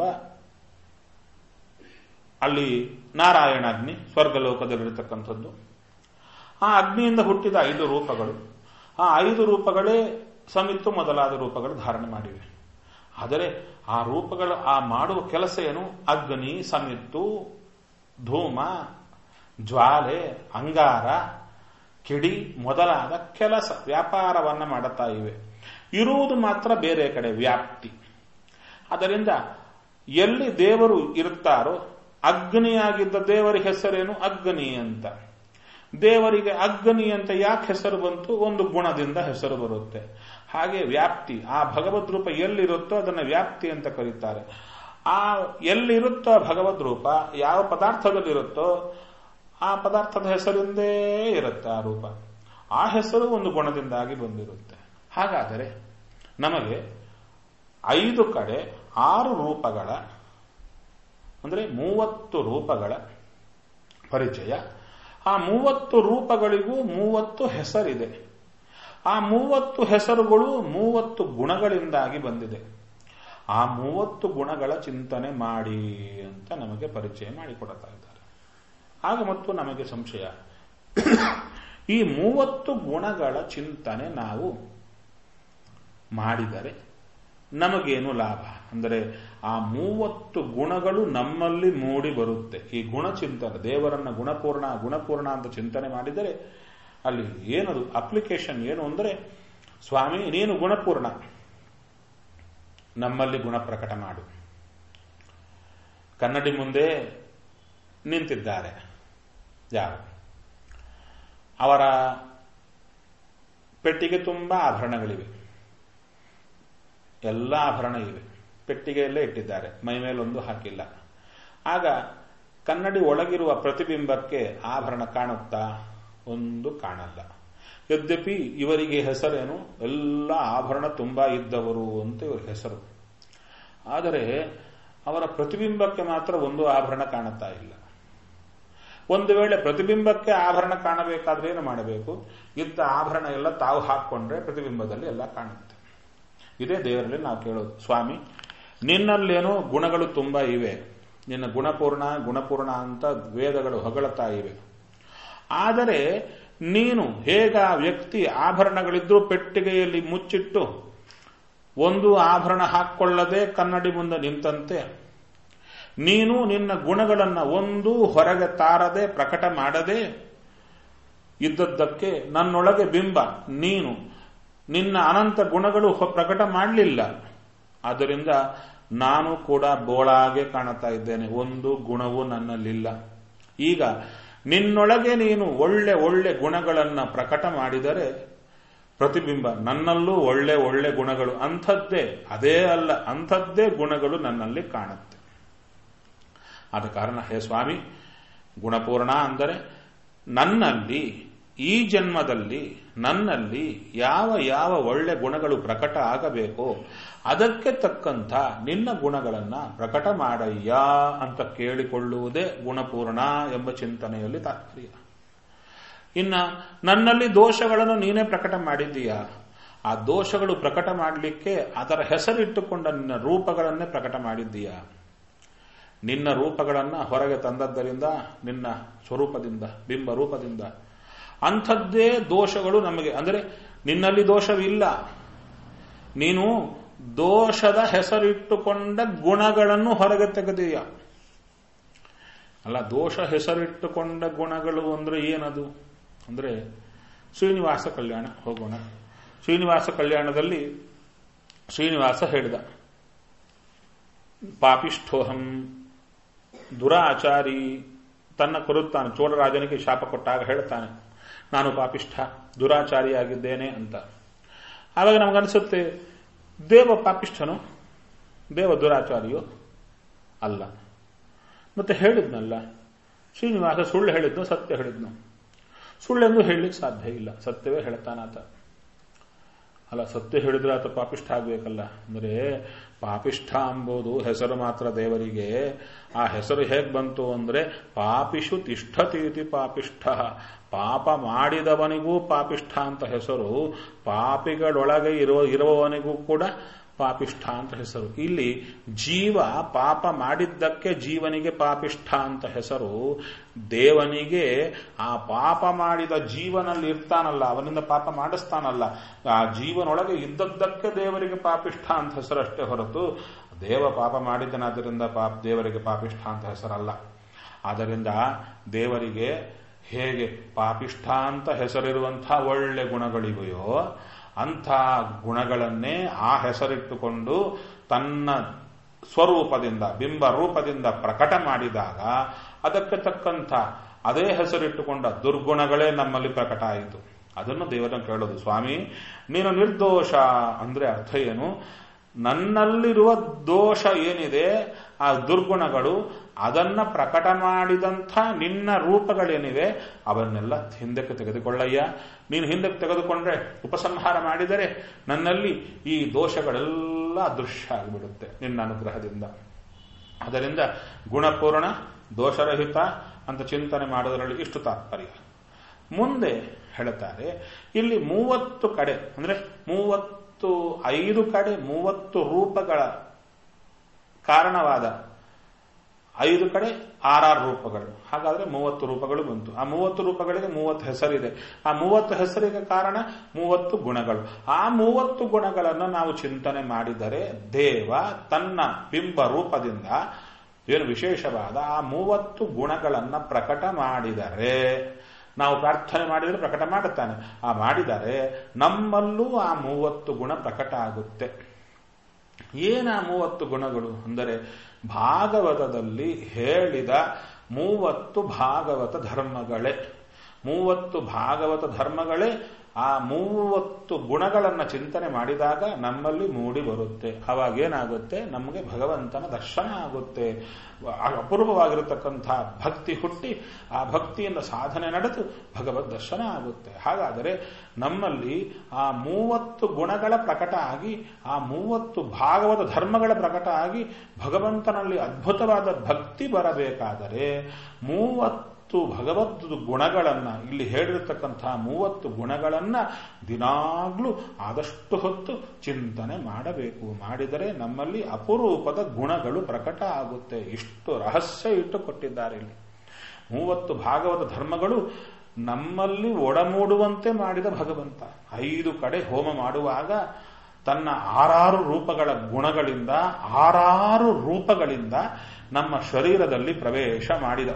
ಅಲ್ಲಿ ನಾರಾಯಣ ಅಗ್ನಿ ಸ್ವರ್ಗಲೋಕದಲ್ಲಿರತಕ್ಕಂಥದ್ದು ಆ ಅಗ್ನಿಯಿಂದ ಹುಟ್ಟಿದ ಐದು ರೂಪಗಳು ಆ ಐದು ರೂಪಗಳೇ ಸಮಿತ್ತು ಮೊದಲಾದ ರೂಪಗಳು ಧಾರಣೆ ಮಾಡಿವೆ ಆದರೆ ಆ ರೂಪಗಳು ಆ ಮಾಡುವ ಕೆಲಸ ಏನು ಅಗ್ನಿ ಸಮಿತ್ತು ಧೂಮ ಜ್ವಾಲೆ ಅಂಗಾರ ಕಿಡಿ ಮೊದಲಾದ ಕೆಲಸ ವ್ಯಾಪಾರವನ್ನ ಮಾಡುತ್ತಾ ಇವೆ ಇರುವುದು ಮಾತ್ರ ಬೇರೆ ಕಡೆ ವ್ಯಾಪ್ತಿ ಅದರಿಂದ ಎಲ್ಲಿ ದೇವರು ಇರುತ್ತಾರೋ ಅಗ್ನಿಯಾಗಿದ್ದ ದೇವರ ಹೆಸರೇನು ಅಗ್ನಿ ಅಂತ ದೇವರಿಗೆ ಅಗ್ನಿ ಅಂತ ಯಾಕೆ ಹೆಸರು ಬಂತು ಒಂದು ಗುಣದಿಂದ ಹೆಸರು ಬರುತ್ತೆ ಹಾಗೆ ವ್ಯಾಪ್ತಿ ಆ ಭಗವದ್ ರೂಪ ಎಲ್ಲಿರುತ್ತೋ ಅದನ್ನು ವ್ಯಾಪ್ತಿ ಅಂತ ಕರೀತಾರೆ ಆ ಎಲ್ಲಿರುತ್ತೋ ಭಗವದ್ ರೂಪ ಯಾವ ಪದಾರ್ಥದಲ್ಲಿರುತ್ತೋ ಆ ಪದಾರ್ಥದ ಹೆಸರಿಂದೇ ಇರುತ್ತೆ ಆ ರೂಪ ಆ ಹೆಸರು ಒಂದು ಗುಣದಿಂದಾಗಿ ಬಂದಿರುತ್ತೆ ಹಾಗಾದರೆ ನಮಗೆ ಐದು ಕಡೆ ಆರು ರೂಪಗಳ ಅಂದರೆ ಮೂವತ್ತು ರೂಪಗಳ ಪರಿಚಯ ಆ ಮೂವತ್ತು ರೂಪಗಳಿಗೂ ಮೂವತ್ತು ಹೆಸರಿದೆ ಆ ಮೂವತ್ತು ಹೆಸರುಗಳು ಮೂವತ್ತು ಗುಣಗಳಿಂದಾಗಿ ಬಂದಿದೆ ಆ ಮೂವತ್ತು ಗುಣಗಳ ಚಿಂತನೆ ಮಾಡಿ ಅಂತ ನಮಗೆ ಪರಿಚಯ ಮಾಡಿಕೊಡ್ತಾ ಇದ್ದಾರೆ ಆಗ ಮತ್ತು ನಮಗೆ ಸಂಶಯ ಈ ಮೂವತ್ತು ಗುಣಗಳ ಚಿಂತನೆ ನಾವು ಮಾಡಿದರೆ ನಮಗೇನು ಲಾಭ ಅಂದರೆ ಆ ಮೂವತ್ತು ಗುಣಗಳು ನಮ್ಮಲ್ಲಿ ಮೂಡಿ ಬರುತ್ತೆ ಈ ಗುಣಚಿಂತನೆ ದೇವರನ್ನ ಗುಣಪೂರ್ಣ ಗುಣಪೂರ್ಣ ಅಂತ ಚಿಂತನೆ ಮಾಡಿದರೆ ಅಲ್ಲಿ ಏನದು ಅಪ್ಲಿಕೇಶನ್ ಏನು ಅಂದರೆ ಸ್ವಾಮಿ ನೀನು ಗುಣಪೂರ್ಣ ನಮ್ಮಲ್ಲಿ ಗುಣ ಪ್ರಕಟ ಮಾಡು ಕನ್ನಡಿ ಮುಂದೆ ನಿಂತಿದ್ದಾರೆ ಯಾರು ಅವರ ಪೆಟ್ಟಿಗೆ ತುಂಬಾ ಆಭರಣಗಳಿವೆ ಎಲ್ಲ ಆಭರಣ ಇವೆ ಪೆಟ್ಟಿಗೆಯಲ್ಲೇ ಇಟ್ಟಿದ್ದಾರೆ ಮೈ ಮೇಲೊಂದು ಹಾಕಿಲ್ಲ ಆಗ ಕನ್ನಡಿ ಒಳಗಿರುವ ಪ್ರತಿಬಿಂಬಕ್ಕೆ ಆಭರಣ ಕಾಣುತ್ತಾ ಒಂದು ಕಾಣಲ್ಲ ಯದ್ಯಪಿ ಇವರಿಗೆ ಹೆಸರೇನು ಎಲ್ಲ ಆಭರಣ ತುಂಬಾ ಇದ್ದವರು ಅಂತ ಇವ್ರ ಹೆಸರು ಆದರೆ ಅವರ ಪ್ರತಿಬಿಂಬಕ್ಕೆ ಮಾತ್ರ ಒಂದು ಆಭರಣ ಕಾಣುತ್ತಾ ಇಲ್ಲ ಒಂದು ವೇಳೆ ಪ್ರತಿಬಿಂಬಕ್ಕೆ ಆಭರಣ ಕಾಣಬೇಕಾದ್ರೆ ಏನು ಮಾಡಬೇಕು ಇದ್ದ ಆಭರಣ ಎಲ್ಲ ತಾವು ಹಾಕೊಂಡ್ರೆ ಪ್ರತಿಬಿಂಬದಲ್ಲಿ ಎಲ್ಲ ಕಾಣುತ್ತೆ ಇದೇ ದೇವರಲ್ಲಿ ನಾವು ಕೇಳೋದು ಸ್ವಾಮಿ ನಿನ್ನಲ್ಲೇನೋ ಗುಣಗಳು ತುಂಬಾ ಇವೆ ನಿನ್ನ ಗುಣಪೂರ್ಣ ಗುಣಪೂರ್ಣ ಅಂತ ವೇದಗಳು ಹೊಗಳುತ್ತಾ ಇವೆ ಆದರೆ ನೀನು ಹೇಗ ವ್ಯಕ್ತಿ ಆಭರಣಗಳಿದ್ರೂ ಪೆಟ್ಟಿಗೆಯಲ್ಲಿ ಮುಚ್ಚಿಟ್ಟು ಒಂದು ಆಭರಣ ಹಾಕೊಳ್ಳದೆ ಕನ್ನಡಿ ಮುಂದೆ ನಿಂತಂತೆ ನೀನು ನಿನ್ನ ಗುಣಗಳನ್ನ ಒಂದು ಹೊರಗೆ ತಾರದೆ ಪ್ರಕಟ ಮಾಡದೆ ಇದ್ದದ್ದಕ್ಕೆ ನನ್ನೊಳಗೆ ಬಿಂಬ ನೀನು ನಿನ್ನ ಅನಂತ ಗುಣಗಳು ಪ್ರಕಟ ಮಾಡಲಿಲ್ಲ ಆದ್ದರಿಂದ ನಾನು ಕೂಡ ಬೋಳಾಗೆ ಕಾಣುತ್ತಾ ಇದ್ದೇನೆ ಒಂದು ಗುಣವೂ ನನ್ನಲ್ಲಿಲ್ಲ ಈಗ ನಿನ್ನೊಳಗೆ ನೀನು ಒಳ್ಳೆ ಒಳ್ಳೆ ಗುಣಗಳನ್ನ ಪ್ರಕಟ ಮಾಡಿದರೆ ಪ್ರತಿಬಿಂಬ ನನ್ನಲ್ಲೂ ಒಳ್ಳೆ ಒಳ್ಳೆ ಗುಣಗಳು ಅಂಥದ್ದೇ ಅದೇ ಅಲ್ಲ ಅಂಥದ್ದೇ ಗುಣಗಳು ನನ್ನಲ್ಲಿ ಕಾಣುತ್ತೆ ಆದ ಕಾರಣ ಹೇ ಸ್ವಾಮಿ ಗುಣಪೂರ್ಣ ಅಂದರೆ ನನ್ನಲ್ಲಿ ಈ ಜನ್ಮದಲ್ಲಿ ನನ್ನಲ್ಲಿ ಯಾವ ಯಾವ ಒಳ್ಳೆ ಗುಣಗಳು ಪ್ರಕಟ ಆಗಬೇಕೋ ಅದಕ್ಕೆ ತಕ್ಕಂಥ ನಿನ್ನ ಗುಣಗಳನ್ನ ಪ್ರಕಟ ಮಾಡಯ್ಯ ಅಂತ ಕೇಳಿಕೊಳ್ಳುವುದೇ ಗುಣಪೂರ್ಣ ಎಂಬ ಚಿಂತನೆಯಲ್ಲಿ ತಾತ್ಪರ್ಯ ಇನ್ನ ನನ್ನಲ್ಲಿ ದೋಷಗಳನ್ನು ನೀನೇ ಪ್ರಕಟ ಮಾಡಿದ್ದೀಯಾ ಆ ದೋಷಗಳು ಪ್ರಕಟ ಮಾಡಲಿಕ್ಕೆ ಅದರ ಹೆಸರಿಟ್ಟುಕೊಂಡ ನಿನ್ನ ರೂಪಗಳನ್ನೇ ಪ್ರಕಟ ಮಾಡಿದ್ದೀಯಾ ನಿನ್ನ ರೂಪಗಳನ್ನ ಹೊರಗೆ ತಂದದ್ದರಿಂದ ನಿನ್ನ ಸ್ವರೂಪದಿಂದ ಬಿಂಬ ರೂಪದಿಂದ ಅಂಥದ್ದೇ ದೋಷಗಳು ನಮಗೆ ಅಂದರೆ ನಿನ್ನಲ್ಲಿ ದೋಷವಿಲ್ಲ ನೀನು ದೋಷದ ಹೆಸರಿಟ್ಟುಕೊಂಡ ಗುಣಗಳನ್ನು ಹೊರಗೆ ತೆಗೆದೀಯ ಅಲ್ಲ ದೋಷ ಹೆಸರಿಟ್ಟುಕೊಂಡ ಗುಣಗಳು ಅಂದ್ರೆ ಏನದು ಅಂದ್ರೆ ಶ್ರೀನಿವಾಸ ಕಲ್ಯಾಣ ಹೋಗೋಣ ಶ್ರೀನಿವಾಸ ಕಲ್ಯಾಣದಲ್ಲಿ ಶ್ರೀನಿವಾಸ ಹೇಳಿದ ಪಾಪಿಷ್ಠೋಹಂ ದುರಾಚಾರಿ ತನ್ನ ಕುರುತ್ತಾನೆ ಚೋಳರಾಜನಿಗೆ ಶಾಪ ಕೊಟ್ಟಾಗ ಹೇಳ್ತಾನೆ ನಾನು ಪಾಪಿಷ್ಠ ದುರಾಚಾರಿಯಾಗಿದ್ದೇನೆ ಅಂತ ಆವಾಗ ನಮಗನ್ಸುತ್ತೆ ದೇವ ಪಾಪಿಷ್ಠನು ದೇವ ದುರಾಚಾರಿಯೋ ಅಲ್ಲ ಮತ್ತೆ ಹೇಳಿದ್ನಲ್ಲ ಶ್ರೀನಿವಾಸ ಸುಳ್ಳು ಹೇಳಿದ್ನು ಸತ್ಯ ಹೇಳಿದ್ನು ಸುಳ್ಳೆಂದು ಹೇಳಲಿಕ್ಕೆ ಸಾಧ್ಯ ಇಲ್ಲ ಸತ್ಯವೇ ಹೇಳ್ತಾನಾತ ಅಲ್ಲ ಸತ್ಯ ಹೇಳಿದ್ರೆ ಆತ ಪಾಪಿಷ್ಠ ಆಗ್ಬೇಕಲ್ಲ ಅಂದ್ರೆ ಪಾಪಿಷ್ಠ ಎಂಬುದು ಹೆಸರು ಮಾತ್ರ ದೇವರಿಗೆ ಆ ಹೆಸರು ಹೇಗ್ ಬಂತು ಅಂದ್ರೆ ಪಾಪಿಷು ತಿಷ್ಠತೀತಿ ಪಾಪಿಷ್ಠ ಪಾಪ ಮಾಡಿದವನಿಗೂ ಪಾಪಿಷ್ಠ ಅಂತ ಹೆಸರು ಪಾಪಿಗಳೊಳಗೆ ಇರುವ ಇರುವವನಿಗೂ ಕೂಡ ಪಾಪಿಷ್ಠ ಅಂತ ಹೆಸರು ಇಲ್ಲಿ ಜೀವ ಪಾಪ ಮಾಡಿದ್ದಕ್ಕೆ ಜೀವನಿಗೆ ಪಾಪಿಷ್ಠ ಅಂತ ಹೆಸರು ದೇವನಿಗೆ ಆ ಪಾಪ ಮಾಡಿದ ಜೀವನಲ್ಲಿ ಇರ್ತಾನಲ್ಲ ಅವನಿಂದ ಪಾಪ ಮಾಡಿಸ್ತಾನಲ್ಲ ಆ ಜೀವನೊಳಗೆ ಇದ್ದದ್ದಕ್ಕೆ ದೇವರಿಗೆ ಪಾಪಿಷ್ಠ ಅಂತ ಹೆಸರಷ್ಟೇ ಹೊರತು ದೇವ ಪಾಪ ಮಾಡಿದ್ದನಾದ್ದರಿಂದ ಪಾಪ ದೇವರಿಗೆ ಪಾಪಿಷ್ಠ ಅಂತ ಹೆಸರಲ್ಲ ಆದ್ದರಿಂದ ದೇವರಿಗೆ ಹೇಗೆ ಪಾಪಿಷ್ಠ ಅಂತ ಹೆಸರಿರುವಂತಹ ಒಳ್ಳೆ ಗುಣಗಳಿವೆಯೋ ಅಂಥ ಗುಣಗಳನ್ನೇ ಆ ಹೆಸರಿಟ್ಟುಕೊಂಡು ತನ್ನ ಸ್ವರೂಪದಿಂದ ಬಿಂಬ ರೂಪದಿಂದ ಪ್ರಕಟ ಮಾಡಿದಾಗ ಅದಕ್ಕೆ ತಕ್ಕಂಥ ಅದೇ ಹೆಸರಿಟ್ಟುಕೊಂಡ ದುರ್ಗುಣಗಳೇ ನಮ್ಮಲ್ಲಿ ಪ್ರಕಟ ಆಯಿತು ಅದನ್ನು ದೇವರನ್ನು ಕೇಳೋದು ಸ್ವಾಮಿ ನೀನು ನಿರ್ದೋಷ ಅಂದ್ರೆ ಅರ್ಥ ಏನು ನನ್ನಲ್ಲಿರುವ ದೋಷ ಏನಿದೆ ಆ ದುರ್ಗುಣಗಳು ಅದನ್ನ ಪ್ರಕಟ ಮಾಡಿದಂಥ ನಿನ್ನ ರೂಪಗಳೇನಿವೆ ಅವನ್ನೆಲ್ಲ ಹಿಂದಕ್ಕೆ ತೆಗೆದುಕೊಳ್ಳಯ್ಯ ನೀನು ಹಿಂದಕ್ಕೆ ತೆಗೆದುಕೊಂಡ್ರೆ ಉಪಸಂಹಾರ ಮಾಡಿದರೆ ನನ್ನಲ್ಲಿ ಈ ದೋಷಗಳೆಲ್ಲ ಅದೃಶ್ಯ ಆಗಿಬಿಡುತ್ತೆ ನಿನ್ನ ಅನುಗ್ರಹದಿಂದ ಅದರಿಂದ ಗುಣಪೂರ್ಣ ದೋಷರಹಿತ ಅಂತ ಚಿಂತನೆ ಮಾಡೋದರಲ್ಲಿ ಇಷ್ಟು ತಾತ್ಪರ್ಯ ಮುಂದೆ ಹೇಳುತ್ತಾರೆ ಇಲ್ಲಿ ಮೂವತ್ತು ಕಡೆ ಅಂದ್ರೆ ಮೂವತ್ತು ಐದು ಕಡೆ ಮೂವತ್ತು ರೂಪಗಳ ಕಾರಣವಾದ ಐದು ಕಡೆ ಆರಾರು ರೂಪಗಳು ಹಾಗಾದ್ರೆ ಮೂವತ್ತು ರೂಪಗಳು ಬಂತು ಆ ಮೂವತ್ತು ರೂಪಗಳಿಗೆ ಮೂವತ್ತು ಹೆಸರಿದೆ ಆ ಮೂವತ್ತು ಹೆಸರಿಗೆ ಕಾರಣ ಮೂವತ್ತು ಗುಣಗಳು ಆ ಮೂವತ್ತು ಗುಣಗಳನ್ನು ನಾವು ಚಿಂತನೆ ಮಾಡಿದರೆ ದೇವ ತನ್ನ ಬಿಂಬ ರೂಪದಿಂದ ಏನು ವಿಶೇಷವಾದ ಆ ಮೂವತ್ತು ಗುಣಗಳನ್ನ ಪ್ರಕಟ ಮಾಡಿದರೆ ನಾವು ಪ್ರಾರ್ಥನೆ ಮಾಡಿದರೆ ಪ್ರಕಟ ಮಾಡುತ್ತಾನೆ ಆ ಮಾಡಿದರೆ ನಮ್ಮಲ್ಲೂ ಆ ಮೂವತ್ತು ಗುಣ ಪ್ರಕಟ ಆಗುತ್ತೆ ಏನ ಮೂವತ್ತು ಗುಣಗಳು ಅಂದರೆ ಭಾಗವತದಲ್ಲಿ ಹೇಳಿದ ಮೂವತ್ತು ಭಾಗವತ ಧರ್ಮಗಳೇ ಮೂವತ್ತು ಭಾಗವತ ಧರ್ಮಗಳೇ ಆ ಮೂವತ್ತು ಗುಣಗಳನ್ನು ಚಿಂತನೆ ಮಾಡಿದಾಗ ನಮ್ಮಲ್ಲಿ ಮೂಡಿ ಬರುತ್ತೆ ಅವಾಗ ಏನಾಗುತ್ತೆ ನಮಗೆ ಭಗವಂತನ ದರ್ಶನ ಆಗುತ್ತೆ ಅಪೂರ್ವವಾಗಿರತಕ್ಕಂಥ ಭಕ್ತಿ ಹುಟ್ಟಿ ಆ ಭಕ್ತಿಯಿಂದ ಸಾಧನೆ ನಡೆದು ಭಗವದ್ ದರ್ಶನ ಆಗುತ್ತೆ ಹಾಗಾದರೆ ನಮ್ಮಲ್ಲಿ ಆ ಮೂವತ್ತು ಗುಣಗಳ ಪ್ರಕಟ ಆಗಿ ಆ ಮೂವತ್ತು ಭಾಗವತ ಧರ್ಮಗಳ ಪ್ರಕಟ ಆಗಿ ಭಗವಂತನಲ್ಲಿ ಅದ್ಭುತವಾದ ಭಕ್ತಿ ಬರಬೇಕಾದರೆ ಮೂವತ್ತು ಭಗವದ್ ಗುಣಗಳನ್ನ ಇಲ್ಲಿ ಹೇಳಿರತಕ್ಕಂತಹ ಮೂವತ್ತು ಗುಣಗಳನ್ನ ದಿನಾಗ್ಲೂ ಆದಷ್ಟು ಹೊತ್ತು ಚಿಂತನೆ ಮಾಡಬೇಕು ಮಾಡಿದರೆ ನಮ್ಮಲ್ಲಿ ಅಪರೂಪದ ಗುಣಗಳು ಪ್ರಕಟ ಆಗುತ್ತೆ ಇಷ್ಟು ರಹಸ್ಯ ಇಟ್ಟು ಕೊಟ್ಟಿದ್ದಾರೆ ಇಲ್ಲಿ ಮೂವತ್ತು ಭಾಗವತ ಧರ್ಮಗಳು ನಮ್ಮಲ್ಲಿ ಒಡಮೂಡುವಂತೆ ಮಾಡಿದ ಭಗವಂತ ಐದು ಕಡೆ ಹೋಮ ಮಾಡುವಾಗ ತನ್ನ ಆರಾರು ರೂಪಗಳ ಗುಣಗಳಿಂದ ಆರಾರು ರೂಪಗಳಿಂದ ನಮ್ಮ ಶರೀರದಲ್ಲಿ ಪ್ರವೇಶ ಮಾಡಿದ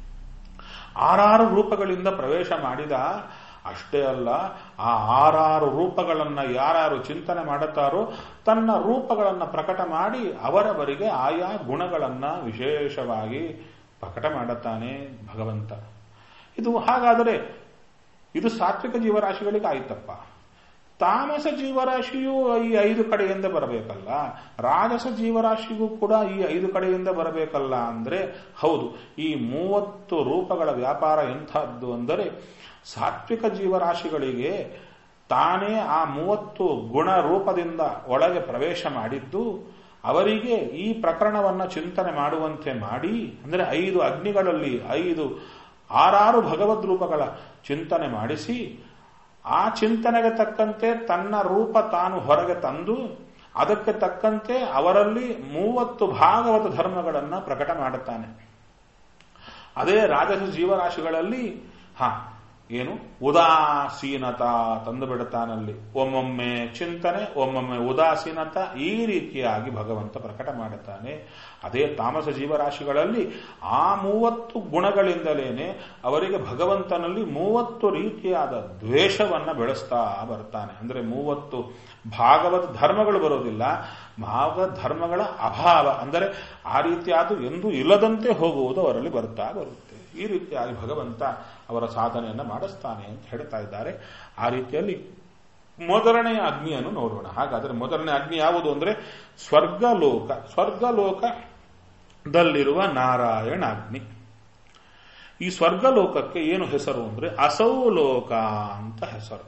ಆರಾರು ರೂಪಗಳಿಂದ ಪ್ರವೇಶ ಮಾಡಿದ ಅಷ್ಟೇ ಅಲ್ಲ ಆ ಆರಾರು ರೂಪಗಳನ್ನ ಯಾರು ಚಿಂತನೆ ಮಾಡುತ್ತಾರೋ ತನ್ನ ರೂಪಗಳನ್ನು ಪ್ರಕಟ ಮಾಡಿ ಅವರವರಿಗೆ ಆಯಾ ಗುಣಗಳನ್ನ ವಿಶೇಷವಾಗಿ ಪ್ರಕಟ ಮಾಡುತ್ತಾನೆ ಭಗವಂತ ಇದು ಹಾಗಾದರೆ ಇದು ಸಾತ್ವಿಕ ಜೀವರಾಶಿಗಳಿಗೆ ಆಯ್ತಪ್ಪ ತಾಮಸ ಜೀವರಾಶಿಯು ಈ ಐದು ಕಡೆಯಿಂದ ಬರಬೇಕಲ್ಲ ರಾಜಸ ಜೀವರಾಶಿಗೂ ಕೂಡ ಈ ಐದು ಕಡೆಯಿಂದ ಬರಬೇಕಲ್ಲ ಅಂದ್ರೆ ಹೌದು ಈ ಮೂವತ್ತು ರೂಪಗಳ ವ್ಯಾಪಾರ ಎಂಥದ್ದು ಅಂದರೆ ಸಾತ್ವಿಕ ಜೀವರಾಶಿಗಳಿಗೆ ತಾನೇ ಆ ಮೂವತ್ತು ಗುಣ ರೂಪದಿಂದ ಒಳಗೆ ಪ್ರವೇಶ ಮಾಡಿದ್ದು ಅವರಿಗೆ ಈ ಪ್ರಕರಣವನ್ನ ಚಿಂತನೆ ಮಾಡುವಂತೆ ಮಾಡಿ ಅಂದರೆ ಐದು ಅಗ್ನಿಗಳಲ್ಲಿ ಐದು ಆರಾರು ಭಗವದ್ ರೂಪಗಳ ಚಿಂತನೆ ಮಾಡಿಸಿ ಆ ಚಿಂತನೆಗೆ ತಕ್ಕಂತೆ ತನ್ನ ರೂಪ ತಾನು ಹೊರಗೆ ತಂದು ಅದಕ್ಕೆ ತಕ್ಕಂತೆ ಅವರಲ್ಲಿ ಮೂವತ್ತು ಭಾಗವತ ಧರ್ಮಗಳನ್ನು ಪ್ರಕಟ ಮಾಡುತ್ತಾನೆ ಅದೇ ರಾಜಸ ಜೀವರಾಶಿಗಳಲ್ಲಿ ಹ ಏನು ಉದಾಸೀನತ ತಂದು ಬಿಡುತ್ತಾನಲ್ಲಿ ಒಮ್ಮೊಮ್ಮೆ ಚಿಂತನೆ ಒಮ್ಮೊಮ್ಮೆ ಉದಾಸೀನತ ಈ ರೀತಿಯಾಗಿ ಭಗವಂತ ಪ್ರಕಟ ಮಾಡುತ್ತಾನೆ ಅದೇ ತಾಮಸ ಜೀವರಾಶಿಗಳಲ್ಲಿ ಆ ಮೂವತ್ತು ಗುಣಗಳಿಂದಲೇನೆ ಅವರಿಗೆ ಭಗವಂತನಲ್ಲಿ ಮೂವತ್ತು ರೀತಿಯಾದ ದ್ವೇಷವನ್ನ ಬೆಳೆಸ್ತಾ ಬರ್ತಾನೆ ಅಂದ್ರೆ ಮೂವತ್ತು ಭಾಗವತ ಧರ್ಮಗಳು ಬರೋದಿಲ್ಲ ಭಾವ ಧರ್ಮಗಳ ಅಭಾವ ಅಂದರೆ ಆ ರೀತಿಯಾದ ಎಂದೂ ಇಲ್ಲದಂತೆ ಹೋಗುವುದು ಅವರಲ್ಲಿ ಬರ್ತಾ ಬರುತ್ತೆ ಈ ರೀತಿಯಾಗಿ ಭಗವಂತ ಅವರ ಸಾಧನೆಯನ್ನು ಮಾಡಿಸ್ತಾನೆ ಅಂತ ಹೇಳ್ತಾ ಇದ್ದಾರೆ ಆ ರೀತಿಯಲ್ಲಿ ಮೊದಲನೆಯ ಅಗ್ನಿಯನ್ನು ನೋಡೋಣ ಹಾಗಾದ್ರೆ ಮೊದಲನೇ ಅಗ್ನಿ ಯಾವುದು ಅಂದ್ರೆ ಸ್ವರ್ಗಲೋಕ ಸ್ವರ್ಗಲೋಕದಲ್ಲಿರುವ ನಾರಾಯಣ ಅಗ್ನಿ ಈ ಸ್ವರ್ಗಲೋಕಕ್ಕೆ ಏನು ಹೆಸರು ಅಂದ್ರೆ ಅಸೌಲೋಕ ಅಂತ ಹೆಸರು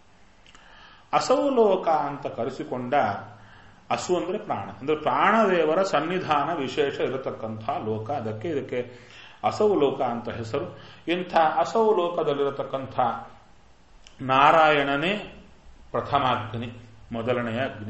ಅಸೌಲೋಕ ಅಂತ ಕರೆಸಿಕೊಂಡ ಅಸು ಅಂದ್ರೆ ಪ್ರಾಣ ಅಂದ್ರೆ ಪ್ರಾಣದೇವರ ಸನ್ನಿಧಾನ ವಿಶೇಷ ಇರತಕ್ಕಂಥ ಲೋಕ ಅದಕ್ಕೆ ಇದಕ್ಕೆ ಅಸೌಲೋಕ ಅಂತ ಹೆಸರು ಇಂಥ ಅಸೌಲೋಕದಲ್ಲಿರತಕ್ಕಂಥ ನಾರಾಯಣನೇ ಪ್ರಥಮಾಗ್ನಿ ಮೊದಲನೆಯ ಅಗ್ನಿ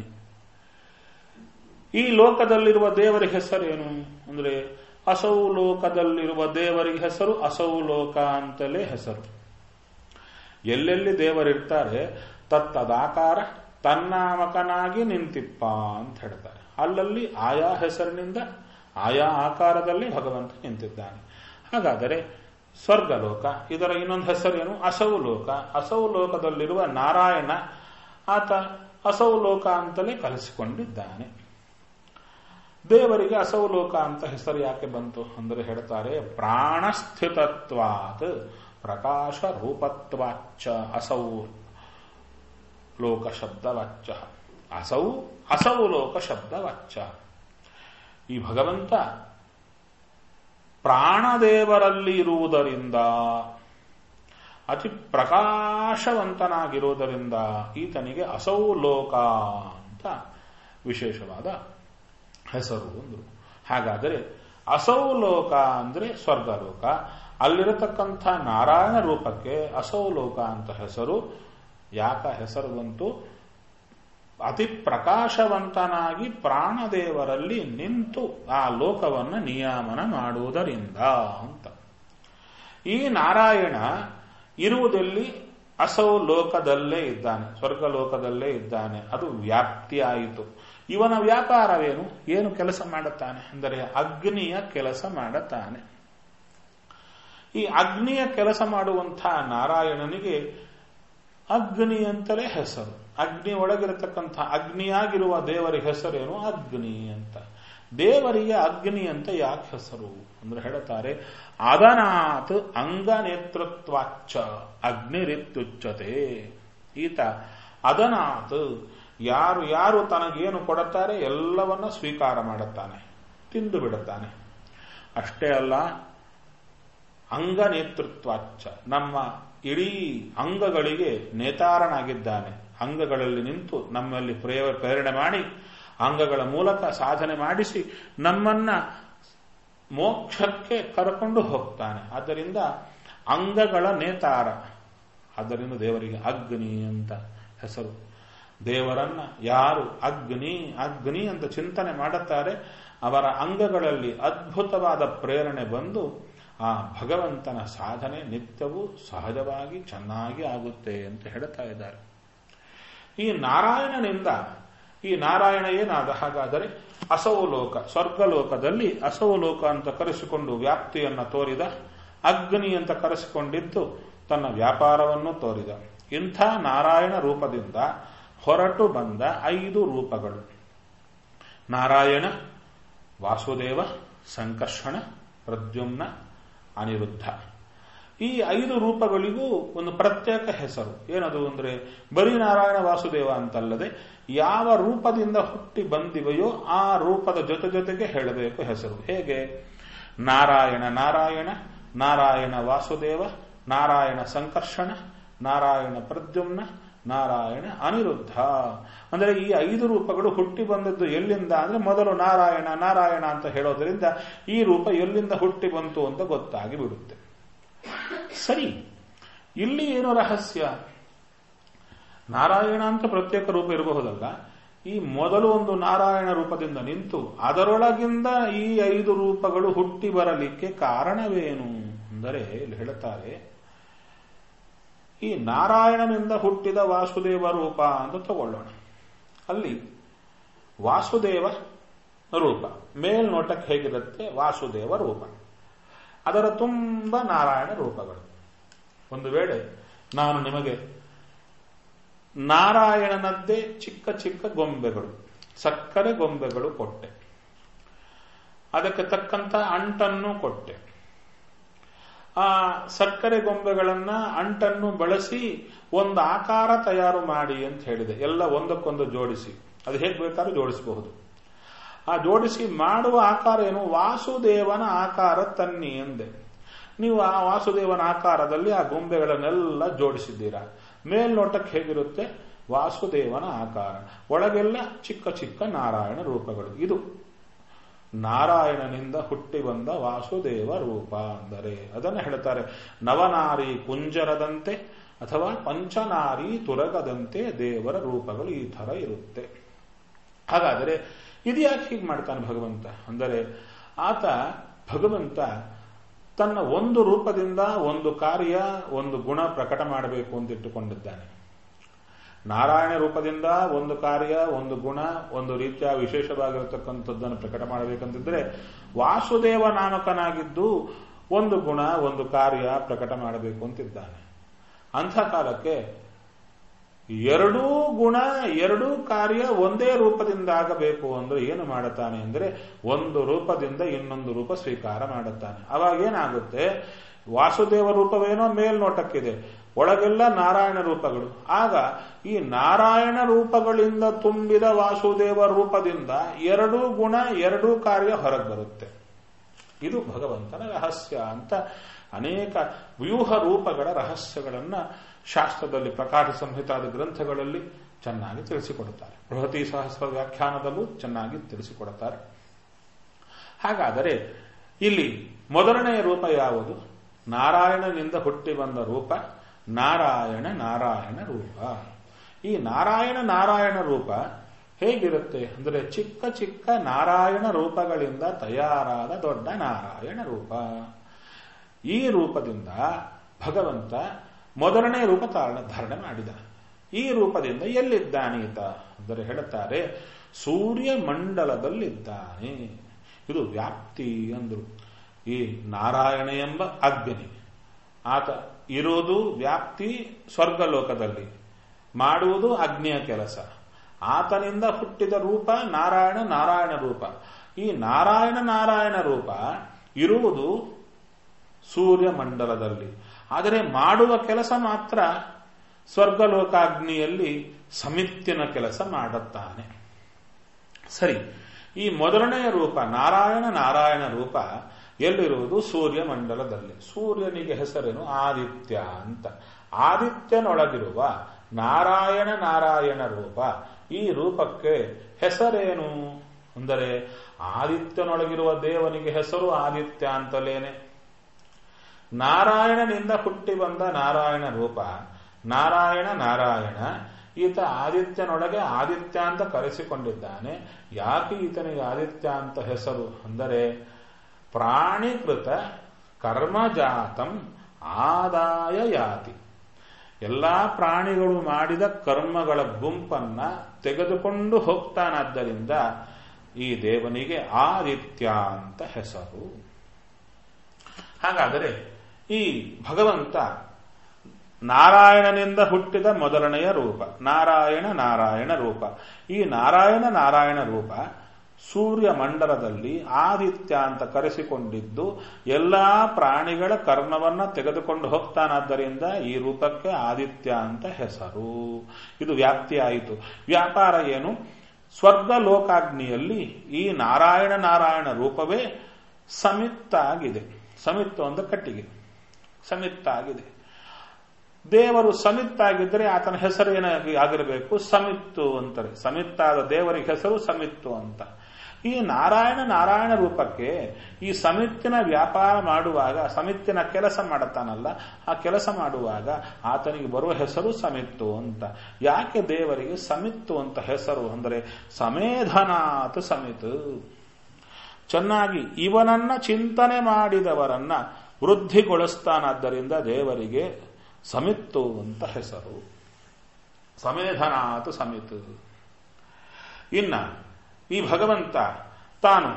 ಈ ಲೋಕದಲ್ಲಿರುವ ದೇವರ ಹೆಸರೇನು ಅಂದ್ರೆ ಅಸೌಲೋಕದಲ್ಲಿರುವ ದೇವರಿಗೆ ಹೆಸರು ಅಸೌಲೋಕ ಅಂತಲೇ ಹೆಸರು ಎಲ್ಲೆಲ್ಲಿ ದೇವರಿರ್ತಾರೆ ತತ್ತದಾಕಾರ ತನ್ನಾಮಕನಾಗಿ ನಿಂತಿಪ್ಪ ಅಂತ ಹೇಳ್ತಾರೆ ಅಲ್ಲಲ್ಲಿ ಆಯಾ ಹೆಸರಿನಿಂದ ಆಯಾ ಆಕಾರದಲ್ಲಿ ಭಗವಂತ ನಿಂತಿದ್ದಾನೆ ಹಾಗಾದರೆ ಸ್ವರ್ಗಲೋಕ ಇದರ ಇನ್ನೊಂದು ಹೆಸರೇನು ಅಸೌಲೋಕ ಅಸೌಲೋಕದಲ್ಲಿರುವ ನಾರಾಯಣ ಆತ ಅಸೌಲೋಕ ಅಂತಲೇ ಕಲಿಸಿಕೊಂಡಿದ್ದಾನೆ ದೇವರಿಗೆ ಅಸೌಲೋಕ ಅಂತ ಹೆಸರು ಯಾಕೆ ಬಂತು ಅಂದರೆ ಹೇಳ್ತಾರೆ ಪ್ರಾಣಸ್ಥಿತತ್ವಾತ್ ಪ್ರಕಾಶ ರೂಪತ್ವಾಚ್ಚ ಅಸೌ ಲೋಕ ಶಬ್ದವಾಚ್ಯ ಅಸೌ ಅಸೌ ಲೋಕ ಶಬ್ದವಾಚ್ಯ ಈ ಭಗವಂತ ಪ್ರಾಣದೇವರಲ್ಲಿ ಇರುವುದರಿಂದ ಅತಿ ಪ್ರಕಾಶವಂತನಾಗಿರುವುದರಿಂದ ಈತನಿಗೆ ಅಸೌ ಲೋಕ ಅಂತ ವಿಶೇಷವಾದ ಹೆಸರು ಅಂದರು ಹಾಗಾದರೆ ಅಸೌ ಲೋಕ ಅಂದ್ರೆ ಸ್ವರ್ಗಲೋಕ ಅಲ್ಲಿರತಕ್ಕಂಥ ನಾರಾಯಣ ರೂಪಕ್ಕೆ ಅಸೌ ಲೋಕ ಅಂತ ಹೆಸರು ಯಾಕ ಹೆಸರು ಬಂತು ಅತಿ ಪ್ರಕಾಶವಂತನಾಗಿ ಪ್ರಾಣದೇವರಲ್ಲಿ ನಿಂತು ಆ ಲೋಕವನ್ನು ನಿಯಾಮನ ಮಾಡುವುದರಿಂದ ಅಂತ ಈ ನಾರಾಯಣ ಇರುವುದಲ್ಲಿ ಅಸೌ ಲೋಕದಲ್ಲೇ ಇದ್ದಾನೆ ಸ್ವರ್ಗಲೋಕದಲ್ಲೇ ಇದ್ದಾನೆ ಅದು ವ್ಯಾಪ್ತಿ ಆಯಿತು ಇವನ ವ್ಯಾಪಾರವೇನು ಏನು ಕೆಲಸ ಮಾಡುತ್ತಾನೆ ಅಂದರೆ ಅಗ್ನಿಯ ಕೆಲಸ ಮಾಡುತ್ತಾನೆ ಈ ಅಗ್ನಿಯ ಕೆಲಸ ಮಾಡುವಂಥ ನಾರಾಯಣನಿಗೆ ಅಗ್ನಿ ಅಂತಲೇ ಹೆಸರು ಅಗ್ನಿ ಒಳಗಿರತಕ್ಕಂಥ ಅಗ್ನಿಯಾಗಿರುವ ದೇವರ ಹೆಸರೇನು ಅಗ್ನಿ ಅಂತ ದೇವರಿಗೆ ಅಗ್ನಿ ಅಂತ ಯಾಕೆ ಹೆಸರು ಅಂದ್ರೆ ಹೇಳುತ್ತಾರೆ ಅದನಾತ್ ಅಂಗ ನೇತೃತ್ವಾಚ್ಚ ಅಗ್ನಿರಿತ್ಯುಚ್ಚತೆ ಈತ ಅದನಾತ್ ಯಾರು ಯಾರು ತನಗೇನು ಕೊಡುತ್ತಾರೆ ಎಲ್ಲವನ್ನ ಸ್ವೀಕಾರ ಮಾಡುತ್ತಾನೆ ತಿಂದು ಬಿಡುತ್ತಾನೆ ಅಷ್ಟೇ ಅಲ್ಲ ಅಂಗ ನೇತೃತ್ವಾಚ್ಚ ನಮ್ಮ ಇಡೀ ಅಂಗಗಳಿಗೆ ನೇತಾರನಾಗಿದ್ದಾನೆ ಅಂಗಗಳಲ್ಲಿ ನಿಂತು ನಮ್ಮಲ್ಲಿ ಪ್ರೇರಣೆ ಮಾಡಿ ಅಂಗಗಳ ಮೂಲಕ ಸಾಧನೆ ಮಾಡಿಸಿ ನಮ್ಮನ್ನ ಮೋಕ್ಷಕ್ಕೆ ಕರ್ಕೊಂಡು ಹೋಗ್ತಾನೆ ಆದ್ದರಿಂದ ಅಂಗಗಳ ನೇತಾರ ಆದ್ದರಿಂದ ದೇವರಿಗೆ ಅಗ್ನಿ ಅಂತ ಹೆಸರು ದೇವರನ್ನ ಯಾರು ಅಗ್ನಿ ಅಗ್ನಿ ಅಂತ ಚಿಂತನೆ ಮಾಡುತ್ತಾರೆ ಅವರ ಅಂಗಗಳಲ್ಲಿ ಅದ್ಭುತವಾದ ಪ್ರೇರಣೆ ಬಂದು ಆ ಭಗವಂತನ ಸಾಧನೆ ನಿತ್ಯವೂ ಸಹಜವಾಗಿ ಚೆನ್ನಾಗಿ ಆಗುತ್ತೆ ಅಂತ ಹೇಳ್ತಾ ಇದ್ದಾರೆ ಈ ನಾರಾಯಣನಿಂದ ಈ ನಾರಾಯಣ ಏನಾದ ಹಾಗಾದರೆ ಅಸವಲೋಕ ಸ್ವರ್ಗಲೋಕದಲ್ಲಿ ಅಸವಲೋಕ ಅಂತ ಕರೆಸಿಕೊಂಡು ವ್ಯಾಪ್ತಿಯನ್ನು ತೋರಿದ ಅಗ್ನಿ ಅಂತ ಕರೆಸಿಕೊಂಡಿದ್ದು ತನ್ನ ವ್ಯಾಪಾರವನ್ನು ತೋರಿದ ಇಂಥ ನಾರಾಯಣ ರೂಪದಿಂದ ಹೊರಟು ಬಂದ ಐದು ರೂಪಗಳು ನಾರಾಯಣ ವಾಸುದೇವ ಸಂಕರ್ಷಣ ಪ್ರದ್ಯುಮ್ನ ಅನಿರುದ್ಧ ಈ ಐದು ರೂಪಗಳಿಗೂ ಒಂದು ಪ್ರತ್ಯೇಕ ಹೆಸರು ಏನದು ಅಂದ್ರೆ ಬರೀ ನಾರಾಯಣ ವಾಸುದೇವ ಅಂತಲ್ಲದೆ ಯಾವ ರೂಪದಿಂದ ಹುಟ್ಟಿ ಬಂದಿವೆಯೋ ಆ ರೂಪದ ಜೊತೆ ಜೊತೆಗೆ ಹೇಳಬೇಕು ಹೆಸರು ಹೇಗೆ ನಾರಾಯಣ ನಾರಾಯಣ ನಾರಾಯಣ ವಾಸುದೇವ ನಾರಾಯಣ ಸಂಕರ್ಷಣ ನಾರಾಯಣ ಪ್ರದ್ಯುಮ್ನ ನಾರಾಯಣ ಅನಿರುದ್ಧ ಅಂದರೆ ಈ ಐದು ರೂಪಗಳು ಹುಟ್ಟಿ ಬಂದದ್ದು ಎಲ್ಲಿಂದ ಅಂದ್ರೆ ಮೊದಲು ನಾರಾಯಣ ನಾರಾಯಣ ಅಂತ ಹೇಳೋದ್ರಿಂದ ಈ ರೂಪ ಎಲ್ಲಿಂದ ಹುಟ್ಟಿ ಬಂತು ಅಂತ ಗೊತ್ತಾಗಿ ಬಿಡುತ್ತೆ ಸರಿ ಇಲ್ಲಿ ಏನು ರಹಸ್ಯ ನಾರಾಯಣ ಅಂತ ಪ್ರತ್ಯೇಕ ರೂಪ ಇರಬಹುದಲ್ಲ ಈ ಮೊದಲು ಒಂದು ನಾರಾಯಣ ರೂಪದಿಂದ ನಿಂತು ಅದರೊಳಗಿಂದ ಈ ಐದು ರೂಪಗಳು ಹುಟ್ಟಿ ಬರಲಿಕ್ಕೆ ಕಾರಣವೇನು ಅಂದರೆ ಇಲ್ಲಿ ಹೇಳುತ್ತಾರೆ ಈ ನಾರಾಯಣನಿಂದ ಹುಟ್ಟಿದ ವಾಸುದೇವ ರೂಪ ಅಂತ ತಗೊಳ್ಳೋಣ ಅಲ್ಲಿ ವಾಸುದೇವ ರೂಪ ಮೇಲ್ನೋಟಕ್ಕೆ ಹೇಗಿರುತ್ತೆ ವಾಸುದೇವ ರೂಪ ಅದರ ತುಂಬ ನಾರಾಯಣ ರೂಪಗಳು ಒಂದು ವೇಳೆ ನಾನು ನಿಮಗೆ ನಾರಾಯಣನದ್ದೇ ಚಿಕ್ಕ ಚಿಕ್ಕ ಗೊಂಬೆಗಳು ಸಕ್ಕರೆ ಗೊಂಬೆಗಳು ಕೊಟ್ಟೆ ಅದಕ್ಕೆ ತಕ್ಕಂತ ಅಂಟನ್ನು ಕೊಟ್ಟೆ ಆ ಸಕ್ಕರೆ ಗೊಂಬೆಗಳನ್ನ ಅಂಟನ್ನು ಬಳಸಿ ಒಂದು ಆಕಾರ ತಯಾರು ಮಾಡಿ ಅಂತ ಹೇಳಿದೆ ಎಲ್ಲ ಒಂದಕ್ಕೊಂದು ಜೋಡಿಸಿ ಅದು ಹೇಗೆ ಬೇಕಾದ್ರೂ ಜೋಡಿಸಬಹುದು ಆ ಜೋಡಿಸಿ ಮಾಡುವ ಆಕಾರ ಏನು ವಾಸುದೇವನ ಆಕಾರ ತನ್ನಿ ಎಂದೆ ನೀವು ಆ ವಾಸುದೇವನ ಆಕಾರದಲ್ಲಿ ಆ ಗೊಂಬೆಗಳನ್ನೆಲ್ಲ ಜೋಡಿಸಿದ್ದೀರಾ ಮೇಲ್ನೋಟಕ್ಕೆ ಹೇಗಿರುತ್ತೆ ವಾಸುದೇವನ ಆಕಾರ ಒಳಗೆಲ್ಲ ಚಿಕ್ಕ ಚಿಕ್ಕ ನಾರಾಯಣ ರೂಪಗಳು ಇದು ನಾರಾಯಣನಿಂದ ಹುಟ್ಟಿ ಬಂದ ವಾಸುದೇವ ರೂಪ ಅಂದರೆ ಅದನ್ನು ಹೇಳ್ತಾರೆ ನವನಾರಿ ಕುಂಜರದಂತೆ ಅಥವಾ ಪಂಚನಾರಿ ತುರಗದಂತೆ ದೇವರ ರೂಪಗಳು ಈ ತರ ಇರುತ್ತೆ ಹಾಗಾದರೆ ಇದು ಯಾಕೆ ಹೀಗೆ ಮಾಡ್ತಾನೆ ಭಗವಂತ ಅಂದರೆ ಆತ ಭಗವಂತ ತನ್ನ ಒಂದು ರೂಪದಿಂದ ಒಂದು ಕಾರ್ಯ ಒಂದು ಗುಣ ಪ್ರಕಟ ಮಾಡಬೇಕು ಅಂತ ಇಟ್ಟುಕೊಂಡಿದ್ದಾನೆ ನಾರಾಯಣ ರೂಪದಿಂದ ಒಂದು ಕಾರ್ಯ ಒಂದು ಗುಣ ಒಂದು ರೀತಿಯ ವಿಶೇಷವಾಗಿರತಕ್ಕಂಥದ್ದನ್ನು ಪ್ರಕಟ ಮಾಡಬೇಕಂತಿದ್ರೆ ವಾಸುದೇವ ನಾಮಕನಾಗಿದ್ದು ಒಂದು ಗುಣ ಒಂದು ಕಾರ್ಯ ಪ್ರಕಟ ಮಾಡಬೇಕು ಅಂತಿದ್ದಾನೆ ಅಂಥ ಕಾಲಕ್ಕೆ ಎರಡೂ ಗುಣ ಎರಡೂ ಕಾರ್ಯ ಒಂದೇ ರೂಪದಿಂದ ಆಗಬೇಕು ಅಂದ್ರೆ ಏನು ಮಾಡುತ್ತಾನೆ ಅಂದ್ರೆ ಒಂದು ರೂಪದಿಂದ ಇನ್ನೊಂದು ರೂಪ ಸ್ವೀಕಾರ ಮಾಡುತ್ತಾನೆ ಅವಾಗ ಏನಾಗುತ್ತೆ ವಾಸುದೇವ ರೂಪವೇನೋ ಮೇಲ್ನೋಟಕ್ಕಿದೆ ಒಳಗೆಲ್ಲ ನಾರಾಯಣ ರೂಪಗಳು ಆಗ ಈ ನಾರಾಯಣ ರೂಪಗಳಿಂದ ತುಂಬಿದ ವಾಸುದೇವ ರೂಪದಿಂದ ಎರಡೂ ಗುಣ ಎರಡೂ ಕಾರ್ಯ ಹೊರಗೆ ಬರುತ್ತೆ ಇದು ಭಗವಂತನ ರಹಸ್ಯ ಅಂತ ಅನೇಕ ವ್ಯೂಹ ರೂಪಗಳ ರಹಸ್ಯಗಳನ್ನ ಶಾಸ್ತ್ರದಲ್ಲಿ ಪ್ರಕಾಶ ಸಂಹಿತಾದ ಗ್ರಂಥಗಳಲ್ಲಿ ಚೆನ್ನಾಗಿ ತಿಳಿಸಿಕೊಡುತ್ತಾರೆ ಬೃಹತಿ ಸಹಸ್ರ ವ್ಯಾಖ್ಯಾನದಲ್ಲೂ ಚೆನ್ನಾಗಿ ತಿಳಿಸಿಕೊಡುತ್ತಾರೆ ಹಾಗಾದರೆ ಇಲ್ಲಿ ಮೊದಲನೆಯ ರೂಪ ಯಾವುದು ನಾರಾಯಣನಿಂದ ಹುಟ್ಟಿ ಬಂದ ರೂಪ ನಾರಾಯಣ ನಾರಾಯಣ ರೂಪ ಈ ನಾರಾಯಣ ನಾರಾಯಣ ರೂಪ ಹೇಗಿರುತ್ತೆ ಅಂದರೆ ಚಿಕ್ಕ ಚಿಕ್ಕ ನಾರಾಯಣ ರೂಪಗಳಿಂದ ತಯಾರಾದ ದೊಡ್ಡ ನಾರಾಯಣ ರೂಪ ಈ ರೂಪದಿಂದ ಭಗವಂತ ಮೊದಲನೇ ರೂಪ ತಾರಣ ಧಾರಣೆ ಮಾಡಿದ ಈ ರೂಪದಿಂದ ಎಲ್ಲಿದ್ದಾನೀತ ಅಂದರೆ ಹೇಳುತ್ತಾರೆ ಸೂರ್ಯ ಮಂಡಲದಲ್ಲಿದ್ದಾನೆ ಇದು ವ್ಯಾಪ್ತಿ ಅಂದ್ರು ಈ ನಾರಾಯಣ ಎಂಬ ಅಗ್ನಿ ಆತ ಇರುವುದು ವ್ಯಾಪ್ತಿ ಸ್ವರ್ಗಲೋಕದಲ್ಲಿ ಮಾಡುವುದು ಅಗ್ನಿಯ ಕೆಲಸ ಆತನಿಂದ ಹುಟ್ಟಿದ ರೂಪ ನಾರಾಯಣ ನಾರಾಯಣ ರೂಪ ಈ ನಾರಾಯಣ ನಾರಾಯಣ ರೂಪ ಇರುವುದು ಸೂರ್ಯ ಮಂಡಲದಲ್ಲಿ ಆದರೆ ಮಾಡುವ ಕೆಲಸ ಮಾತ್ರ ಸ್ವರ್ಗಲೋಕಾಗ್ನಿಯಲ್ಲಿ ಸಮಿತ್ತಿನ ಕೆಲಸ ಮಾಡುತ್ತಾನೆ ಸರಿ ಈ ಮೊದಲನೆಯ ರೂಪ ನಾರಾಯಣ ನಾರಾಯಣ ರೂಪ ಎಲ್ಲಿರುವುದು ಸೂರ್ಯ ಮಂಡಲದಲ್ಲಿ ಸೂರ್ಯನಿಗೆ ಹೆಸರೇನು ಆದಿತ್ಯ ಅಂತ ಆದಿತ್ಯನೊಳಗಿರುವ ನಾರಾಯಣ ನಾರಾಯಣ ರೂಪ ಈ ರೂಪಕ್ಕೆ ಹೆಸರೇನು ಅಂದರೆ ಆದಿತ್ಯನೊಳಗಿರುವ ದೇವನಿಗೆ ಹೆಸರು ಆದಿತ್ಯ ಅಂತಲೇನೆ ನಾರಾಯಣನಿಂದ ಹುಟ್ಟಿ ಬಂದ ನಾರಾಯಣ ರೂಪ ನಾರಾಯಣ ನಾರಾಯಣ ಈತ ಆದಿತ್ಯನೊಳಗೆ ಆದಿತ್ಯ ಅಂತ ಕರೆಸಿಕೊಂಡಿದ್ದಾನೆ ಯಾಕೆ ಈತನಿಗೆ ಆದಿತ್ಯ ಅಂತ ಹೆಸರು ಅಂದರೆ ಪ್ರಾಣಿಕೃತ ಕರ್ಮಜಾತಂ ಆದಾಯ ಯಾತಿ ಎಲ್ಲಾ ಪ್ರಾಣಿಗಳು ಮಾಡಿದ ಕರ್ಮಗಳ ಗುಂಪನ್ನ ತೆಗೆದುಕೊಂಡು ಹೋಗ್ತಾನಾದ್ದರಿಂದ ಈ ದೇವನಿಗೆ ಆದಿತ್ಯ ಅಂತ ಹೆಸರು ಹಾಗಾದರೆ ಈ ಭಗವಂತ ನಾರಾಯಣನಿಂದ ಹುಟ್ಟಿದ ಮೊದಲನೆಯ ರೂಪ ನಾರಾಯಣ ನಾರಾಯಣ ರೂಪ ಈ ನಾರಾಯಣ ನಾರಾಯಣ ರೂಪ ಸೂರ್ಯ ಮಂಡಲದಲ್ಲಿ ಆದಿತ್ಯ ಅಂತ ಕರೆಸಿಕೊಂಡಿದ್ದು ಎಲ್ಲಾ ಪ್ರಾಣಿಗಳ ಕರ್ಮವನ್ನ ತೆಗೆದುಕೊಂಡು ಹೋಗ್ತಾನಾದ್ದರಿಂದ ಈ ರೂಪಕ್ಕೆ ಆದಿತ್ಯ ಅಂತ ಹೆಸರು ಇದು ವ್ಯಾಪ್ತಿ ಆಯಿತು ವ್ಯಾಪಾರ ಏನು ಸ್ವರ್ಗ ಲೋಕಾಗ್ನಿಯಲ್ಲಿ ಈ ನಾರಾಯಣ ನಾರಾಯಣ ರೂಪವೇ ಸಮಿತ್ತಾಗಿದೆ ಸಮಿತ್ತು ಒಂದು ಕಟ್ಟಿಗೆ ಸಮಿತ್ತಾಗಿದೆ ದೇವರು ಸಮಿತ್ತಾಗಿದ್ದರೆ ಆತನ ಹೆಸರು ಏನಾಗಿ ಆಗಿರಬೇಕು ಸಮಿತ್ತು ಅಂತಾರೆ ಸಮಿತ್ತಾದ ದೇವರಿಗೆ ಹೆಸರು ಸಮಿತ್ತು ಅಂತ ಈ ನಾರಾಯಣ ನಾರಾಯಣ ರೂಪಕ್ಕೆ ಈ ಸಮಿತ್ತಿನ ವ್ಯಾಪಾರ ಮಾಡುವಾಗ ಸಮಿತ್ತಿನ ಕೆಲಸ ಮಾಡುತ್ತಾನಲ್ಲ ಆ ಕೆಲಸ ಮಾಡುವಾಗ ಆತನಿಗೆ ಬರುವ ಹೆಸರು ಸಮಿತ್ತು ಅಂತ ಯಾಕೆ ದೇವರಿಗೆ ಸಮಿತ್ತು ಅಂತ ಹೆಸರು ಅಂದರೆ ಸಮೇಧನಾಥ ಸಮಿತು ಚೆನ್ನಾಗಿ ಇವನನ್ನ ಚಿಂತನೆ ಮಾಡಿದವರನ್ನ ವೃದ್ಧಿಗೊಳಿಸ್ತಾನಾದ್ದರಿಂದ ದೇವರಿಗೆ ಸಮಿತ್ತು ಅಂತ ಹೆಸರು ಸಮೇಧನಾಥ ಸಮಿತ್ ಇನ್ನ ಈ ಭಗವಂತ ತಾನು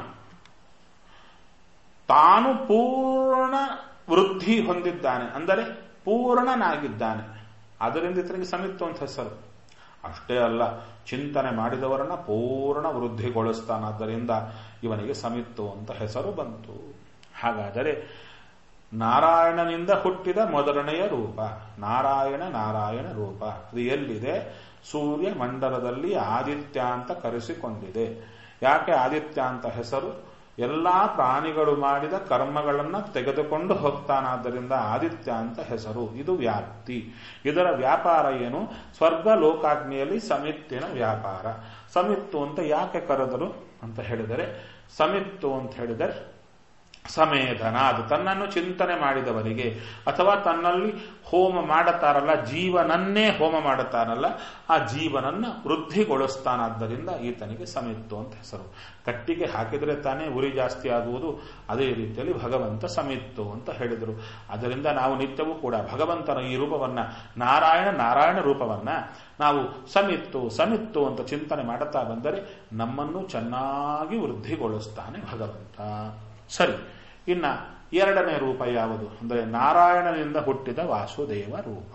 ತಾನು ಪೂರ್ಣ ವೃದ್ಧಿ ಹೊಂದಿದ್ದಾನೆ ಅಂದರೆ ಪೂರ್ಣನಾಗಿದ್ದಾನೆ ಅದರಿಂದ ಇತನಿಗೆ ಸಮಿತ್ತು ಅಂತ ಹೆಸರು ಅಷ್ಟೇ ಅಲ್ಲ ಚಿಂತನೆ ಮಾಡಿದವರನ್ನ ಪೂರ್ಣ ವೃದ್ಧಿಗೊಳಿಸ್ತಾನಾದ್ದರಿಂದ ಇವನಿಗೆ ಸಮಿತ್ತು ಅಂತ ಹೆಸರು ಬಂತು ಹಾಗಾದರೆ ನಾರಾಯಣನಿಂದ ಹುಟ್ಟಿದ ಮೊದಲನೆಯ ರೂಪ ನಾರಾಯಣ ನಾರಾಯಣ ರೂಪ ಅದು ಎಲ್ಲಿದೆ ಸೂರ್ಯ ಮಂಡಲದಲ್ಲಿ ಆದಿತ್ಯ ಅಂತ ಕರೆಸಿಕೊಂಡಿದೆ ಯಾಕೆ ಆದಿತ್ಯ ಅಂತ ಹೆಸರು ಎಲ್ಲಾ ಪ್ರಾಣಿಗಳು ಮಾಡಿದ ಕರ್ಮಗಳನ್ನ ತೆಗೆದುಕೊಂಡು ಹೋಗ್ತಾನಾದ್ದರಿಂದ ಆದಿತ್ಯ ಅಂತ ಹೆಸರು ಇದು ವ್ಯಾಪ್ತಿ ಇದರ ವ್ಯಾಪಾರ ಏನು ಸ್ವರ್ಗ ಲೋಕಾಗ್ನಿಯಲ್ಲಿ ಸಮಿತ್ತಿನ ವ್ಯಾಪಾರ ಸಮಿತ್ತು ಅಂತ ಯಾಕೆ ಕರೆದರು ಅಂತ ಹೇಳಿದರೆ ಸಮಿತ್ತು ಅಂತ ಹೇಳಿದರೆ ಸಮೇಧನ ಅದು ತನ್ನನ್ನು ಚಿಂತನೆ ಮಾಡಿದವರಿಗೆ ಅಥವಾ ತನ್ನಲ್ಲಿ ಹೋಮ ಮಾಡುತ್ತಾರಲ್ಲ ಜೀವನನ್ನೇ ಹೋಮ ಮಾಡುತ್ತಾರಲ್ಲ ಆ ಜೀವನನ್ನ ವೃದ್ಧಿಗೊಳಿಸ್ತಾನಾದ್ದರಿಂದ ಈತನಿಗೆ ಸಮಿತ್ತು ಅಂತ ಹೆಸರು ಕಟ್ಟಿಗೆ ಹಾಕಿದರೆ ತಾನೇ ಉರಿ ಜಾಸ್ತಿ ಆಗುವುದು ಅದೇ ರೀತಿಯಲ್ಲಿ ಭಗವಂತ ಸಮಿತ್ತು ಅಂತ ಹೇಳಿದರು ಅದರಿಂದ ನಾವು ನಿತ್ಯವೂ ಕೂಡ ಭಗವಂತನ ಈ ರೂಪವನ್ನ ನಾರಾಯಣ ನಾರಾಯಣ ರೂಪವನ್ನ ನಾವು ಸಮಿತ್ತು ಸಮಿತ್ತು ಅಂತ ಚಿಂತನೆ ಮಾಡುತ್ತಾ ಬಂದರೆ ನಮ್ಮನ್ನು ಚೆನ್ನಾಗಿ ವೃದ್ಧಿಗೊಳಿಸ್ತಾನೆ ಭಗವಂತ ಸರಿ ಇನ್ನ ಎರಡನೇ ರೂಪ ಯಾವುದು ಅಂದರೆ ನಾರಾಯಣನಿಂದ ಹುಟ್ಟಿದ ವಾಸುದೇವ ರೂಪ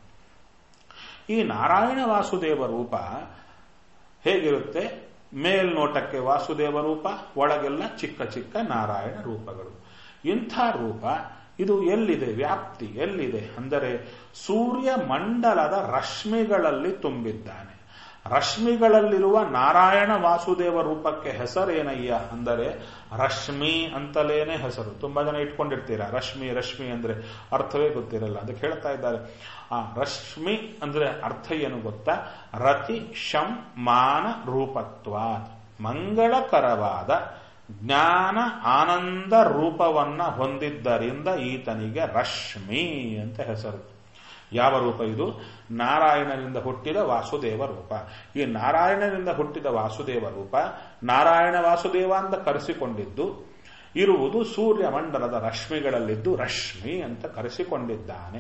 ಈ ನಾರಾಯಣ ವಾಸುದೇವ ರೂಪ ಹೇಗಿರುತ್ತೆ ಮೇಲ್ನೋಟಕ್ಕೆ ವಾಸುದೇವ ರೂಪ ಒಳಗೆಲ್ಲ ಚಿಕ್ಕ ಚಿಕ್ಕ ನಾರಾಯಣ ರೂಪಗಳು ಇಂಥ ರೂಪ ಇದು ಎಲ್ಲಿದೆ ವ್ಯಾಪ್ತಿ ಎಲ್ಲಿದೆ ಅಂದರೆ ಸೂರ್ಯ ಮಂಡಲದ ರಶ್ಮಿಗಳಲ್ಲಿ ತುಂಬಿದ್ದಾನೆ ರಶ್ಮಿಗಳಲ್ಲಿರುವ ನಾರಾಯಣ ವಾಸುದೇವ ರೂಪಕ್ಕೆ ಹೆಸರೇನಯ್ಯ ಅಂದರೆ ರಶ್ಮಿ ಅಂತಲೇನೆ ಹೆಸರು ತುಂಬಾ ಜನ ಇಟ್ಕೊಂಡಿರ್ತೀರಾ ರಶ್ಮಿ ರಶ್ಮಿ ಅಂದ್ರೆ ಅರ್ಥವೇ ಗೊತ್ತಿರಲ್ಲ ಅದಕ್ಕೆ ಹೇಳ್ತಾ ಇದ್ದಾರೆ ಆ ರಶ್ಮಿ ಅಂದ್ರೆ ಅರ್ಥ ಏನು ಗೊತ್ತಾ ರತಿ ಶಂ ಮಾನ ರೂಪತ್ವ ಮಂಗಳಕರವಾದ ಜ್ಞಾನ ಆನಂದ ರೂಪವನ್ನ ಹೊಂದಿದ್ದರಿಂದ ಈತನಿಗೆ ರಶ್ಮಿ ಅಂತ ಹೆಸರು ಯಾವ ರೂಪ ಇದು ನಾರಾಯಣನಿಂದ ಹುಟ್ಟಿದ ವಾಸುದೇವ ರೂಪ ಈ ನಾರಾಯಣನಿಂದ ಹುಟ್ಟಿದ ವಾಸುದೇವ ರೂಪ ನಾರಾಯಣ ವಾಸುದೇವ ಅಂತ ಕರೆಸಿಕೊಂಡಿದ್ದು ಇರುವುದು ಸೂರ್ಯ ಮಂಡಲದ ರಶ್ಮಿಗಳಲ್ಲಿದ್ದು ರಶ್ಮಿ ಅಂತ ಕರೆಸಿಕೊಂಡಿದ್ದಾನೆ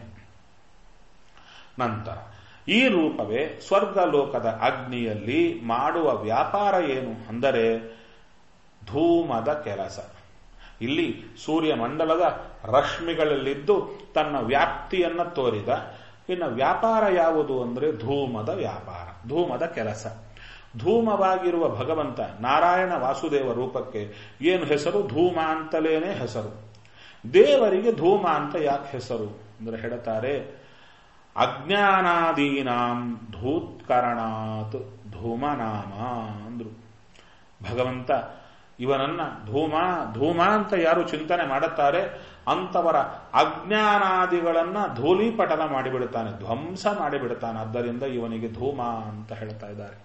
ನಂತರ ಈ ರೂಪವೇ ಸ್ವರ್ಗಲೋಕದ ಅಗ್ನಿಯಲ್ಲಿ ಮಾಡುವ ವ್ಯಾಪಾರ ಏನು ಅಂದರೆ ಧೂಮದ ಕೆಲಸ ಇಲ್ಲಿ ಸೂರ್ಯ ಮಂಡಲದ ರಶ್ಮಿಗಳಲ್ಲಿದ್ದು ತನ್ನ ವ್ಯಾಪ್ತಿಯನ್ನ ತೋರಿದ ಇನ್ನು ವ್ಯಾಪಾರ ಯಾವುದು ಅಂದರೆ ಧೂಮದ ವ್ಯಾಪಾರ ಧೂಮದ ಕೆಲಸ ಧೂಮವಾಗಿರುವ ಭಗವಂತ ನಾರಾಯಣ ವಾಸುದೇವ ರೂಪಕ್ಕೆ ಏನು ಹೆಸರು ಧೂಮ ಅಂತಲೇನೆ ಹೆಸರು ದೇವರಿಗೆ ಧೂಮ ಅಂತ ಯಾಕೆ ಹೆಸರು ಅಂದ್ರೆ ಹೇಳ್ತಾರೆ ಅಜ್ಞಾನಾದೀನಾಂ ಧೂತ್ಕರಣಾತ್ ಧೂಮನಾಮ ಅಂದ್ರು ಭಗವಂತ ಇವನನ್ನ ಧೂಮ ಧೂಮ ಅಂತ ಯಾರು ಚಿಂತನೆ ಮಾಡುತ್ತಾರೆ ಅಂತವರ ಅಜ್ಞಾನಾದಿಗಳನ್ನ ಧೂಲೀಪಟನ ಮಾಡಿಬಿಡುತ್ತಾನೆ ಧ್ವಂಸ ಮಾಡಿಬಿಡುತ್ತಾನೆ ಆದ್ದರಿಂದ ಇವನಿಗೆ ಧೂಮ ಅಂತ ಹೇಳ್ತಾ ಇದ್ದಾರೆ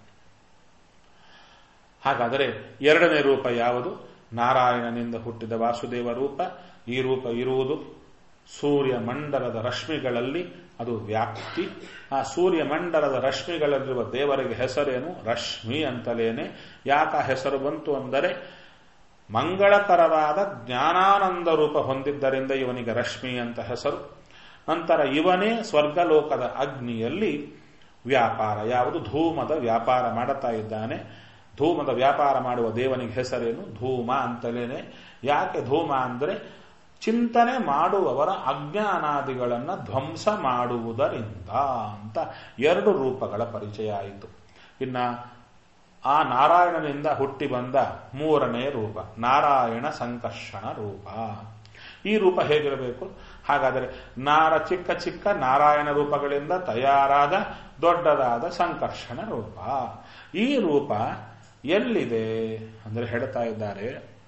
ಹಾಗಾದರೆ ಎರಡನೇ ರೂಪ ಯಾವುದು ನಾರಾಯಣನಿಂದ ಹುಟ್ಟಿದ ವಾಸುದೇವ ರೂಪ ಈ ರೂಪ ಇರುವುದು ಸೂರ್ಯ ಮಂಡಲದ ರಶ್ಮಿಗಳಲ್ಲಿ ಅದು ವ್ಯಾಪ್ತಿ ಆ ಸೂರ್ಯ ಮಂಡಲದ ರಶ್ಮಿಗಳಲ್ಲಿರುವ ದೇವರಿಗೆ ಹೆಸರೇನು ರಶ್ಮಿ ಅಂತಲೇನೆ ಯಾಕ ಹೆಸರು ಬಂತು ಅಂದರೆ ಮಂಗಳಕರವಾದ ಜ್ಞಾನಾನಂದ ರೂಪ ಹೊಂದಿದ್ದರಿಂದ ಇವನಿಗೆ ರಶ್ಮಿ ಅಂತ ಹೆಸರು ನಂತರ ಇವನೇ ಸ್ವರ್ಗಲೋಕದ ಅಗ್ನಿಯಲ್ಲಿ ವ್ಯಾಪಾರ ಯಾವುದು ಧೂಮದ ವ್ಯಾಪಾರ ಮಾಡುತ್ತಾ ಇದ್ದಾನೆ ಧೂಮದ ವ್ಯಾಪಾರ ಮಾಡುವ ದೇವನಿಗೆ ಹೆಸರೇನು ಧೂಮ ಅಂತಲೇನೆ ಯಾಕೆ ಧೂಮ ಅಂದರೆ ಚಿಂತನೆ ಮಾಡುವವರ ಅಜ್ಞಾನಾದಿಗಳನ್ನು ಧ್ವಂಸ ಮಾಡುವುದರಿಂದ ಅಂತ ಎರಡು ರೂಪಗಳ ಪರಿಚಯ ಆಯಿತು ಇನ್ನ ಆ ನಾರಾಯಣನಿಂದ ಹುಟ್ಟಿ ಬಂದ ಮೂರನೇ ರೂಪ ನಾರಾಯಣ ಸಂಕರ್ಷಣ ರೂಪ ಈ ರೂಪ ಹೇಗಿರಬೇಕು ಹಾಗಾದರೆ ನಾರ ಚಿಕ್ಕ ಚಿಕ್ಕ ನಾರಾಯಣ ರೂಪಗಳಿಂದ ತಯಾರಾದ ದೊಡ್ಡದಾದ ಸಂಕರ್ಷಣ ರೂಪ ಈ ರೂಪ ಎಲ್ಲಿದೆ ಅಂದರೆ ಹೇಳ್ತಾ ಇದ್ದಾರೆ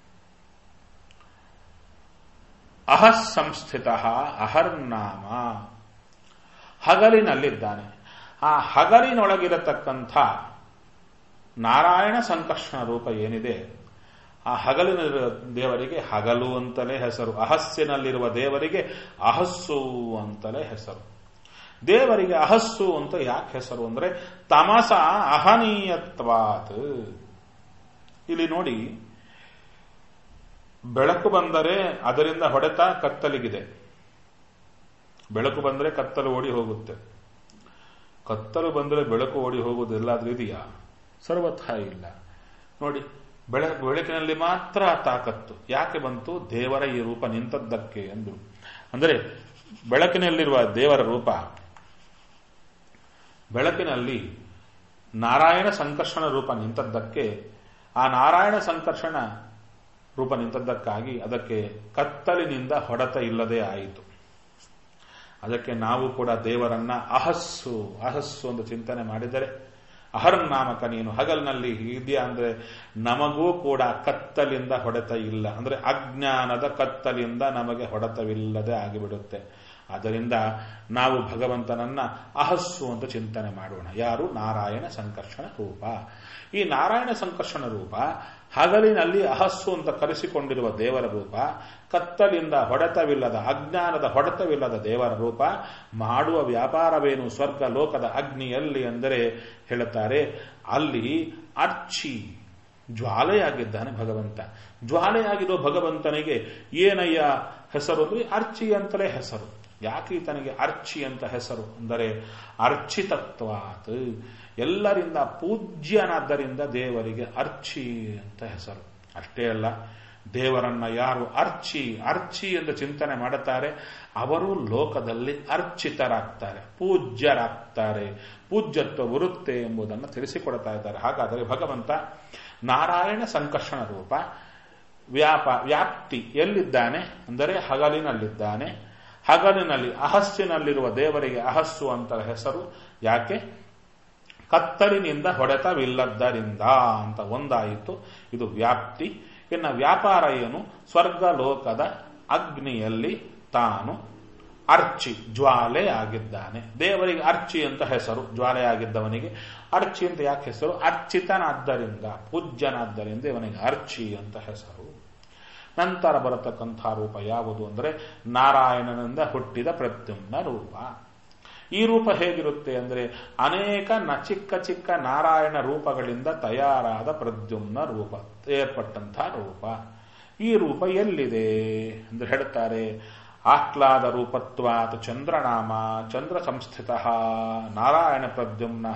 ಅಹಸ್ ಸಂಸ್ಥಿತ ಅಹರ್ನಾಮ ಹಗಲಿನಲ್ಲಿದ್ದಾನೆ ಆ ಹಗಲಿನೊಳಗಿರತಕ್ಕಂಥ ನಾರಾಯಣ ಸಂಕರ್ಷಣ ರೂಪ ಏನಿದೆ ಆ ಹಗಲಿನ ದೇವರಿಗೆ ಹಗಲು ಅಂತಲೇ ಹೆಸರು ಅಹಸ್ಸಿನಲ್ಲಿರುವ ದೇವರಿಗೆ ಅಹಸ್ಸು ಅಂತಲೇ ಹೆಸರು ದೇವರಿಗೆ ಅಹಸ್ಸು ಅಂತ ಯಾಕೆ ಹೆಸರು ಅಂದ್ರೆ ತಮಸ ಅಹನೀಯತ್ವಾತ್ ಇಲ್ಲಿ ನೋಡಿ ಬೆಳಕು ಬಂದರೆ ಅದರಿಂದ ಹೊಡೆತ ಕತ್ತಲಿಗಿದೆ ಬೆಳಕು ಬಂದರೆ ಕತ್ತಲು ಓಡಿ ಹೋಗುತ್ತೆ ಕತ್ತಲು ಬಂದರೆ ಬೆಳಕು ಓಡಿ ಹೋಗುವುದು ಎಲ್ಲಾದ್ರೂ ಇದೆಯಾ ಸರ್ವಥ ಇಲ್ಲ ನೋಡಿ ಬೆಳ ಬೆಳಕಿನಲ್ಲಿ ಮಾತ್ರ ಆ ತಾಕತ್ತು ಯಾಕೆ ಬಂತು ದೇವರ ಈ ರೂಪ ನಿಂತದ್ದಕ್ಕೆ ಎಂದು ಅಂದರೆ ಬೆಳಕಿನಲ್ಲಿರುವ ದೇವರ ರೂಪ ಬೆಳಕಿನಲ್ಲಿ ನಾರಾಯಣ ಸಂಕರ್ಷಣ ರೂಪ ನಿಂತದ್ದಕ್ಕೆ ಆ ನಾರಾಯಣ ಸಂಕರ್ಷಣ ರೂಪ ನಿಂತದ್ದಕ್ಕಾಗಿ ಅದಕ್ಕೆ ಕತ್ತಲಿನಿಂದ ಹೊಡೆತ ಇಲ್ಲದೆ ಆಯಿತು ಅದಕ್ಕೆ ನಾವು ಕೂಡ ದೇವರನ್ನ ಅಹಸ್ಸು ಅಹಸ್ಸು ಎಂದು ಚಿಂತನೆ ಮಾಡಿದರೆ ಅಹರ್ನಾಮಕ ನೀನು ಹಗಲ್ನಲ್ಲಿ ಇದೆಯಾ ಅಂದ್ರೆ ನಮಗೂ ಕೂಡ ಕತ್ತಲಿಂದ ಹೊಡೆತ ಇಲ್ಲ ಅಂದ್ರೆ ಅಜ್ಞಾನದ ಕತ್ತಲಿಂದ ನಮಗೆ ಹೊಡೆತವಿಲ್ಲದೆ ಆಗಿಬಿಡುತ್ತೆ ಆದ್ದರಿಂದ ನಾವು ಭಗವಂತನನ್ನ ಅಹಸ್ಸು ಅಂತ ಚಿಂತನೆ ಮಾಡೋಣ ಯಾರು ನಾರಾಯಣ ಸಂಕರ್ಷಣ ರೂಪ ಈ ನಾರಾಯಣ ಸಂಕರ್ಷಣ ರೂಪ ಹಗಲಿನಲ್ಲಿ ಅಹಸ್ಸು ಅಂತ ಕರೆಸಿಕೊಂಡಿರುವ ದೇವರ ರೂಪ ಕತ್ತಲಿಂದ ಹೊಡೆತವಿಲ್ಲದ ಅಜ್ಞಾನದ ಹೊಡೆತವಿಲ್ಲದ ದೇವರ ರೂಪ ಮಾಡುವ ವ್ಯಾಪಾರವೇನು ಸ್ವರ್ಗ ಲೋಕದ ಅಗ್ನಿಯಲ್ಲಿ ಅಂದರೆ ಹೇಳುತ್ತಾರೆ ಅಲ್ಲಿ ಅರ್ಚಿ ಜ್ವಾಲೆಯಾಗಿದ್ದಾನೆ ಭಗವಂತ ಜ್ವಾಲೆಯಾಗಿರೋ ಭಗವಂತನಿಗೆ ಏನಯ್ಯ ಹೆಸರು ಅಂದ್ರೆ ಅರ್ಚಿ ಅಂತಲೇ ಹೆಸರು ಯಾಕೆ ಈತನಿಗೆ ಅರ್ಚಿ ಅಂತ ಹೆಸರು ಅಂದರೆ ಅರ್ಚಿತತ್ವಾತ್ ಎಲ್ಲರಿಂದ ಪೂಜ್ಯನಾದ್ದರಿಂದ ದೇವರಿಗೆ ಅರ್ಚಿ ಅಂತ ಹೆಸರು ಅಷ್ಟೇ ಅಲ್ಲ ದೇವರನ್ನ ಯಾರು ಅರ್ಚಿ ಅರ್ಚಿ ಎಂದು ಚಿಂತನೆ ಮಾಡುತ್ತಾರೆ ಅವರು ಲೋಕದಲ್ಲಿ ಅರ್ಚಿತರಾಗ್ತಾರೆ ಪೂಜ್ಯರಾಗ್ತಾರೆ ಪೂಜ್ಯತ್ವ ಬರುತ್ತೆ ಎಂಬುದನ್ನು ತಿಳಿಸಿಕೊಡ್ತಾ ಇದ್ದಾರೆ ಹಾಗಾದರೆ ಭಗವಂತ ನಾರಾಯಣ ಸಂಕರ್ಷಣ ರೂಪ ವ್ಯಾಪ ವ್ಯಾಪ್ತಿ ಎಲ್ಲಿದ್ದಾನೆ ಅಂದರೆ ಹಗಲಿನಲ್ಲಿದ್ದಾನೆ ಹಗಲಿನಲ್ಲಿ ಅಹಸ್ಸಿನಲ್ಲಿರುವ ದೇವರಿಗೆ ಅಹಸ್ಸು ಅಂತ ಹೆಸರು ಯಾಕೆ ಕತ್ತಲಿನಿಂದ ಹೊಡೆತವಿಲ್ಲದ್ದರಿಂದ ಅಂತ ಒಂದಾಯಿತು ಇದು ವ್ಯಾಪ್ತಿ ಇನ್ನು ವ್ಯಾಪಾರ ಏನು ಸ್ವರ್ಗ ಲೋಕದ ಅಗ್ನಿಯಲ್ಲಿ ತಾನು ಅರ್ಚಿ ಜ್ವಾಲೆ ಆಗಿದ್ದಾನೆ ದೇವರಿಗೆ ಅರ್ಚಿ ಅಂತ ಹೆಸರು ಜ್ವಾಲೆ ಆಗಿದ್ದವನಿಗೆ ಅರ್ಚಿ ಅಂತ ಯಾಕೆ ಹೆಸರು ಅರ್ಚಿತನಾದ್ದರಿಂದ ಪೂಜ್ಯನಾದ್ದರಿಂದ ಇವನಿಗೆ ಅರ್ಚಿ ಅಂತ ಹೆಸರು ನಂತರ ಬರತಕ್ಕಂಥ ರೂಪ ಯಾವುದು ಅಂದರೆ ನಾರಾಯಣನಿಂದ ಹುಟ್ಟಿದ ಪ್ರದ್ಯುಮ್ನ ರೂಪ ಈ ರೂಪ ಹೇಗಿರುತ್ತೆ ಅಂದರೆ ಅನೇಕ ನ ಚಿಕ್ಕ ಚಿಕ್ಕ ನಾರಾಯಣ ರೂಪಗಳಿಂದ ತಯಾರಾದ ಪ್ರದ್ಯುಮ್ನ ರೂಪ ಏರ್ಪಟ್ಟಂಥ ರೂಪ ಈ ರೂಪ ಎಲ್ಲಿದೆ ಎಂದು ಹೇಳ್ತಾರೆ ಆಹ್ಲಾದ ರೂಪತ್ವಾತ್ ಚಂದ್ರನಾಮ ಚಂದ್ರ ಸಂಸ್ಥಿತ ನಾರಾಯಣ ಪ್ರದ್ಯುಮ್ನ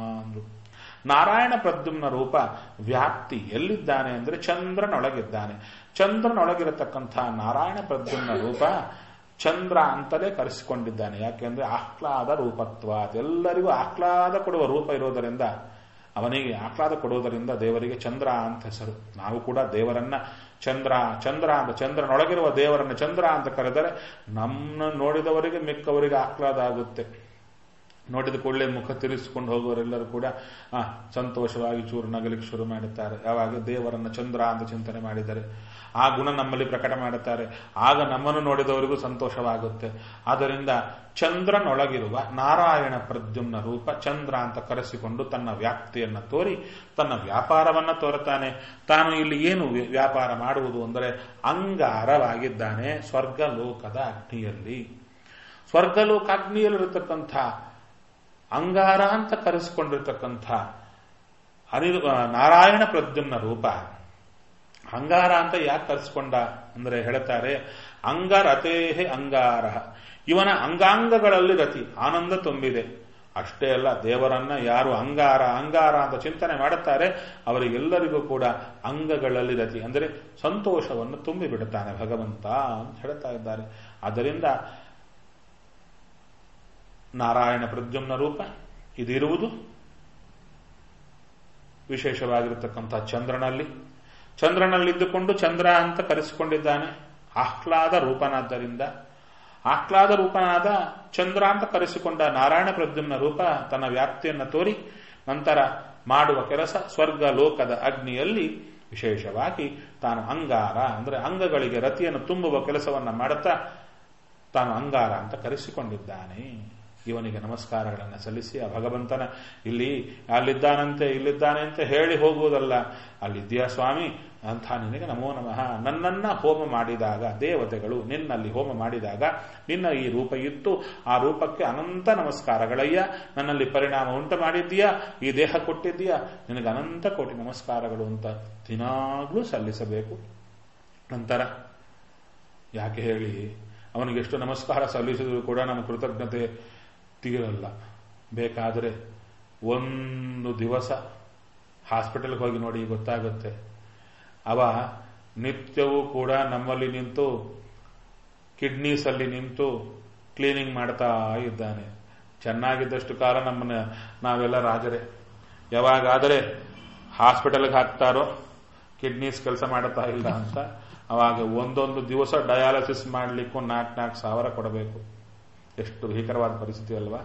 ನಾರಾಯಣ ಪ್ರದ್ಯುಮ್ನ ರೂಪ ವ್ಯಾಪ್ತಿ ಎಲ್ಲಿದ್ದಾನೆ ಅಂದರೆ ಚಂದ್ರನೊಳಗಿದ್ದಾನೆ ಚಂದ್ರನೊಳಗಿರತಕ್ಕಂಥ ನಾರಾಯಣ ಪ್ರದ್ಯುಮ್ನ ರೂಪ ಚಂದ್ರ ಅಂತಲೇ ಕರೆಸಿಕೊಂಡಿದ್ದಾನೆ ಯಾಕೆಂದ್ರೆ ಆಹ್ಲಾದ ರೂಪತ್ವ ಎಲ್ಲರಿಗೂ ಆಹ್ಲಾದ ಕೊಡುವ ರೂಪ ಇರೋದರಿಂದ ಅವನಿಗೆ ಆಹ್ಲಾದ ಕೊಡುವುದರಿಂದ ದೇವರಿಗೆ ಚಂದ್ರ ಅಂತ ಹೆಸರು ನಾವು ಕೂಡ ದೇವರನ್ನ ಚಂದ್ರ ಚಂದ್ರ ಅಂತ ಚಂದ್ರನೊಳಗಿರುವ ದೇವರನ್ನ ಚಂದ್ರ ಅಂತ ಕರೆದರೆ ನಮ್ಮ ನೋಡಿದವರಿಗೆ ಮಿಕ್ಕವರಿಗೆ ಆಹ್ಲಾದ ಆಗುತ್ತೆ ನೋಡಿದ ಕೂಡಲೇ ಮುಖ ತಿರುಗಿಸಿಕೊಂಡು ಹೋಗುವವರೆಲ್ಲರೂ ಕೂಡ ಆ ಸಂತೋಷವಾಗಿ ಚೂರು ನಗಲಿಕ್ಕೆ ಶುರು ಮಾಡುತ್ತಾರೆ ಯಾವಾಗ ದೇವರನ್ನ ಚಂದ್ರ ಅಂತ ಚಿಂತನೆ ಮಾಡಿದರೆ ಆ ಗುಣ ನಮ್ಮಲ್ಲಿ ಪ್ರಕಟ ಮಾಡುತ್ತಾರೆ ಆಗ ನಮ್ಮನ್ನು ನೋಡಿದವರಿಗೂ ಸಂತೋಷವಾಗುತ್ತೆ ಆದ್ದರಿಂದ ಚಂದ್ರನೊಳಗಿರುವ ನಾರಾಯಣ ಪ್ರದ್ಯುಮ್ನ ರೂಪ ಚಂದ್ರ ಅಂತ ಕರೆಸಿಕೊಂಡು ತನ್ನ ವ್ಯಾಪ್ತಿಯನ್ನು ತೋರಿ ತನ್ನ ವ್ಯಾಪಾರವನ್ನ ತೋರುತ್ತಾನೆ ತಾನು ಇಲ್ಲಿ ಏನು ವ್ಯಾಪಾರ ಮಾಡುವುದು ಅಂದರೆ ಅಂಗಾರವಾಗಿದ್ದಾನೆ ಸ್ವರ್ಗಲೋಕದ ಅಗ್ನಿಯಲ್ಲಿ ಸ್ವರ್ಗಲೋಕ ಅಗ್ನಿಯಲ್ಲಿರತಕ್ಕಂಥ ಅಂಗಾರ ಅಂತ ಕರೆಸಿಕೊಂಡಿರ್ತಕ್ಕಂಥ ಅನಿಲ್ ನಾರಾಯಣ ಪ್ರದ್ಯುಮ್ನ ರೂಪ ಅಂಗಾರ ಅಂತ ಯಾಕೆ ಕರೆಸ್ಕೊಂಡ ಅಂದ್ರೆ ಹೇಳ್ತಾರೆ ಅಂಗರತೇಹೆ ಅಂಗಾರ ಇವನ ಅಂಗಾಂಗಗಳಲ್ಲಿ ರತಿ ಆನಂದ ತುಂಬಿದೆ ಅಷ್ಟೇ ಅಲ್ಲ ದೇವರನ್ನ ಯಾರು ಅಂಗಾರ ಅಂಗಾರ ಅಂತ ಚಿಂತನೆ ಮಾಡುತ್ತಾರೆ ಅವರಿಗೆಲ್ಲರಿಗೂ ಕೂಡ ಅಂಗಗಳಲ್ಲಿ ರತಿ ಅಂದರೆ ಸಂತೋಷವನ್ನು ತುಂಬಿ ಬಿಡುತ್ತಾನೆ ಭಗವಂತ ಅಂತ ಹೇಳ್ತಾ ಇದ್ದಾರೆ ಆದ್ದರಿಂದ ನಾರಾಯಣ ಪ್ರದ್ಯುಮ್ನ ರೂಪ ಇದಿರುವುದು ವಿಶೇಷವಾಗಿರತಕ್ಕಂಥ ಚಂದ್ರನಲ್ಲಿ ಚಂದ್ರನಲ್ಲಿದ್ದುಕೊಂಡು ಚಂದ್ರ ಅಂತ ಕರೆಸಿಕೊಂಡಿದ್ದಾನೆ ಆಹ್ಲಾದ ರೂಪನಾದ್ದರಿಂದ ಆಹ್ಲಾದ ರೂಪನಾದ ಚಂದ್ರ ಅಂತ ಕರೆಸಿಕೊಂಡ ನಾರಾಯಣ ಪ್ರದ್ಯುಮ್ನ ರೂಪ ತನ್ನ ವ್ಯಾಪ್ತಿಯನ್ನು ತೋರಿ ನಂತರ ಮಾಡುವ ಕೆಲಸ ಸ್ವರ್ಗ ಲೋಕದ ಅಗ್ನಿಯಲ್ಲಿ ವಿಶೇಷವಾಗಿ ತಾನು ಅಂಗಾರ ಅಂದರೆ ಅಂಗಗಳಿಗೆ ರತಿಯನ್ನು ತುಂಬುವ ಕೆಲಸವನ್ನ ಮಾಡುತ್ತಾ ತಾನು ಅಂಗಾರ ಅಂತ ಕರೆಸಿಕೊಂಡಿದ್ದಾನೆ ಇವನಿಗೆ ನಮಸ್ಕಾರಗಳನ್ನು ಸಲ್ಲಿಸಿ ಆ ಭಗವಂತನ ಇಲ್ಲಿ ಅಲ್ಲಿದ್ದಾನಂತೆ ಇಲ್ಲಿದ್ದಾನೆ ಅಂತ ಹೇಳಿ ಹೋಗುವುದಲ್ಲ ಅಲ್ಲಿದ್ದೀಯಾ ಸ್ವಾಮಿ ಅಂತ ನಿನಗೆ ನಮೋ ನಮಃ ನನ್ನನ್ನ ಹೋಮ ಮಾಡಿದಾಗ ದೇವತೆಗಳು ನಿನ್ನಲ್ಲಿ ಹೋಮ ಮಾಡಿದಾಗ ನಿನ್ನ ಈ ರೂಪ ಇತ್ತು ಆ ರೂಪಕ್ಕೆ ಅನಂತ ನಮಸ್ಕಾರಗಳಯ್ಯ ನನ್ನಲ್ಲಿ ಪರಿಣಾಮ ಉಂಟು ಮಾಡಿದ್ದೀಯಾ ಈ ದೇಹ ಕೊಟ್ಟಿದ್ದೀಯಾ ನಿನಗೆ ಅನಂತ ಕೋಟಿ ನಮಸ್ಕಾರಗಳು ಅಂತ ದಿನಾಗ್ಲೂ ಸಲ್ಲಿಸಬೇಕು ನಂತರ ಯಾಕೆ ಹೇಳಿ ಅವನಿಗೆ ಎಷ್ಟು ನಮಸ್ಕಾರ ಸಲ್ಲಿಸಿದ್ರು ಕೂಡ ನಮ್ಮ ಕೃತಜ್ಞತೆ ತೀರಲ್ಲ ಬೇಕಾದರೆ ಒಂದು ದಿವಸ ಹಾಸ್ಪಿಟಲ್ಗೆ ಹೋಗಿ ನೋಡಿ ಗೊತ್ತಾಗುತ್ತೆ ಅವ ನಿತ್ಯವೂ ಕೂಡ ನಮ್ಮಲ್ಲಿ ನಿಂತು ಕಿಡ್ನೀಸಲ್ಲಿ ನಿಂತು ಕ್ಲೀನಿಂಗ್ ಮಾಡ್ತಾ ಇದ್ದಾನೆ ಚೆನ್ನಾಗಿದ್ದಷ್ಟು ಕಾಲ ನಮ್ಮನ್ನ ನಾವೆಲ್ಲ ರಾಜರೇ ಯಾವಾಗಾದರೆ ಹಾಸ್ಪಿಟಲ್ಗೆ ಹಾಕ್ತಾರೋ ಕಿಡ್ನೀಸ್ ಕೆಲಸ ಮಾಡುತ್ತಾ ಇಲ್ಲ ಅಂತ ಅವಾಗ ಒಂದೊಂದು ದಿವಸ ಡಯಾಲಿಸಿಸ್ ಮಾಡಲಿಕ್ಕೂ ನಾಲ್ಕು ನಾಲ್ಕು ಸಾವಿರ ಕೊಡಬೇಕು ಎಷ್ಟು ಭೀಕರವಾದ ಪರಿಸ್ಥಿತಿ ಅಲ್ವಾ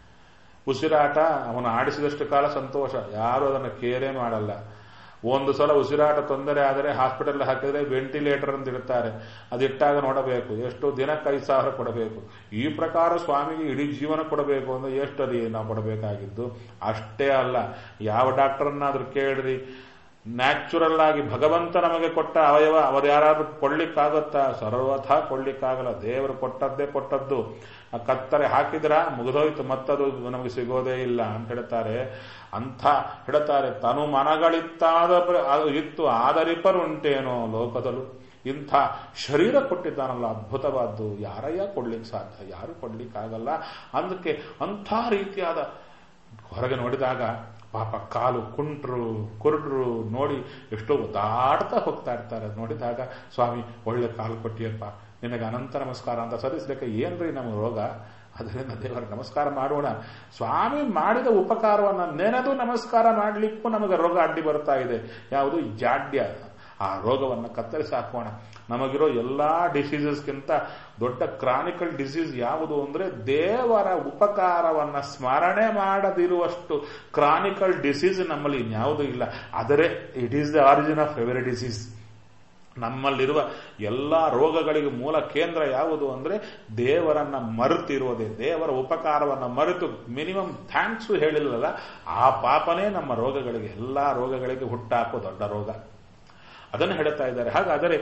ಉಸಿರಾಟ ಅವನು ಆಡಿಸಿದಷ್ಟು ಕಾಲ ಸಂತೋಷ ಯಾರು ಅದನ್ನು ಕೇರೇ ಮಾಡಲ್ಲ ಒಂದು ಸಲ ಉಸಿರಾಟ ತೊಂದರೆ ಆದರೆ ಹಾಸ್ಪಿಟಲ್ ಹಾಕಿದ್ರೆ ವೆಂಟಿಲೇಟರ್ ಅಂತ ಇರ್ತಾರೆ ಅದಿಟ್ಟಾಗ ನೋಡಬೇಕು ಎಷ್ಟು ದಿನಕ್ಕೆ ಐದು ಸಾವಿರ ಕೊಡಬೇಕು ಈ ಪ್ರಕಾರ ಸ್ವಾಮಿಗೆ ಇಡೀ ಜೀವನ ಕೊಡಬೇಕು ಅಂದ್ರೆ ಎಷ್ಟು ಅದಿ ನಾವು ಕೊಡಬೇಕಾಗಿದ್ದು ಅಷ್ಟೇ ಅಲ್ಲ ಯಾವ ಡಾಕ್ಟರ್ನಾದ್ರೂ ಕೇಳ್ರಿ ನ್ಯಾಚುರಲ್ ಆಗಿ ಭಗವಂತ ನಮಗೆ ಕೊಟ್ಟ ಅವಯವ ಅವರು ಯಾರಾದ್ರೂ ಕೊಡ್ಲಿಕ್ಕಾಗತ್ತಾ ಸರ್ವಥಾ ಕೊಡ್ಲಿಕ್ಕಾಗಲ್ಲ ದೇವರು ಕೊಟ್ಟದ್ದೇ ಕೊಟ್ಟದ್ದು ಆ ಕತ್ತರೆ ಹಾಕಿದ್ರ ಮುಗಿದೋಯ್ತು ಮತ್ತದು ನಮಗೆ ಸಿಗೋದೇ ಇಲ್ಲ ಅಂತ ಹೇಳ್ತಾರೆ ಅಂಥ ಹೇಳ್ತಾರೆ ತನು ಮನಗಳಿತ್ತಾದ ಅದು ಇತ್ತು ಆದರಿಪರುಂಟೇನೋ ಲೋಕದಲ್ಲೂ ಇಂಥ ಶರೀರ ಕೊಟ್ಟಿದ್ದಾನಲ್ಲ ಅದ್ಭುತವಾದ್ದು ಯಾರಯ್ಯ ಕೊಡ್ಲಿಕ್ಕೆ ಸಾಧ್ಯ ಯಾರು ಕೊಡ್ಲಿಕ್ಕಾಗಲ್ಲ ಅದಕ್ಕೆ ಅಂಥ ರೀತಿಯಾದ ಹೊರಗೆ ನೋಡಿದಾಗ ಪಾಪ ಕಾಲು ಕುಂಟ್ರು ಕುರುಡ್ರು ನೋಡಿ ಎಷ್ಟೋ ಒದ್ದಾಡ್ತಾ ಹೋಗ್ತಾ ಇರ್ತಾರೆ ನೋಡಿದಾಗ ಸ್ವಾಮಿ ಒಳ್ಳೆ ಕಾಲು ಕೊಟ್ಟಿಯಪ್ಪ ನಿನಗೆ ಅನಂತ ನಮಸ್ಕಾರ ಅಂತ ಸಲ್ಲಿಸಲಿಕ್ಕೆ ಏನ್ರಿ ನಮಗೆ ರೋಗ ಅದರಿಂದ ದೇವರ ನಮಸ್ಕಾರ ಮಾಡೋಣ ಸ್ವಾಮಿ ಮಾಡಿದ ಉಪಕಾರವನ್ನು ನೆನೆದು ನಮಸ್ಕಾರ ಮಾಡಲಿಕ್ಕೂ ನಮಗೆ ರೋಗ ಅಡ್ಡಿ ಬರ್ತಾ ಇದೆ ಯಾವುದು ಜಾಡ್ಯ ಆ ರೋಗವನ್ನು ಕತ್ತರಿಸಿ ಹಾಕೋಣ ನಮಗಿರೋ ಎಲ್ಲಾ ಡಿಸೀಸಸ್ಗಿಂತ ದೊಡ್ಡ ಕ್ರಾನಿಕಲ್ ಡಿಸೀಸ್ ಯಾವುದು ಅಂದ್ರೆ ದೇವರ ಉಪಕಾರವನ್ನ ಸ್ಮರಣೆ ಮಾಡದಿರುವಷ್ಟು ಕ್ರಾನಿಕಲ್ ಡಿಸೀಸ್ ನಮ್ಮಲ್ಲಿ ಇನ್ಯಾವುದೂ ಇಲ್ಲ ಆದರೆ it is the origin of every disease ನಮ್ಮಲ್ಲಿರುವ ಎಲ್ಲ ರೋಗಗಳಿಗೆ ಮೂಲ ಕೇಂದ್ರ ಯಾವುದು ಅಂದ್ರೆ ದೇವರನ್ನ ಮರೆತಿರುವುದೇ ದೇವರ ಉಪಕಾರವನ್ನ ಮರೆತು ಮಿನಿಮಮ್ ಥ್ಯಾಂಕ್ಸ್ ಹೇಳಿಲ್ಲಲ್ಲ ಆ ಪಾಪನೇ ನಮ್ಮ ರೋಗಗಳಿಗೆ ಎಲ್ಲಾ ರೋಗಗಳಿಗೆ ಹುಟ್ಟಾಕೋ ದೊಡ್ಡ ರೋಗ ಅದನ್ನು ಹೇಳುತ್ತಾ ಇದ್ದಾರೆ ಹಾಗಾದರೆ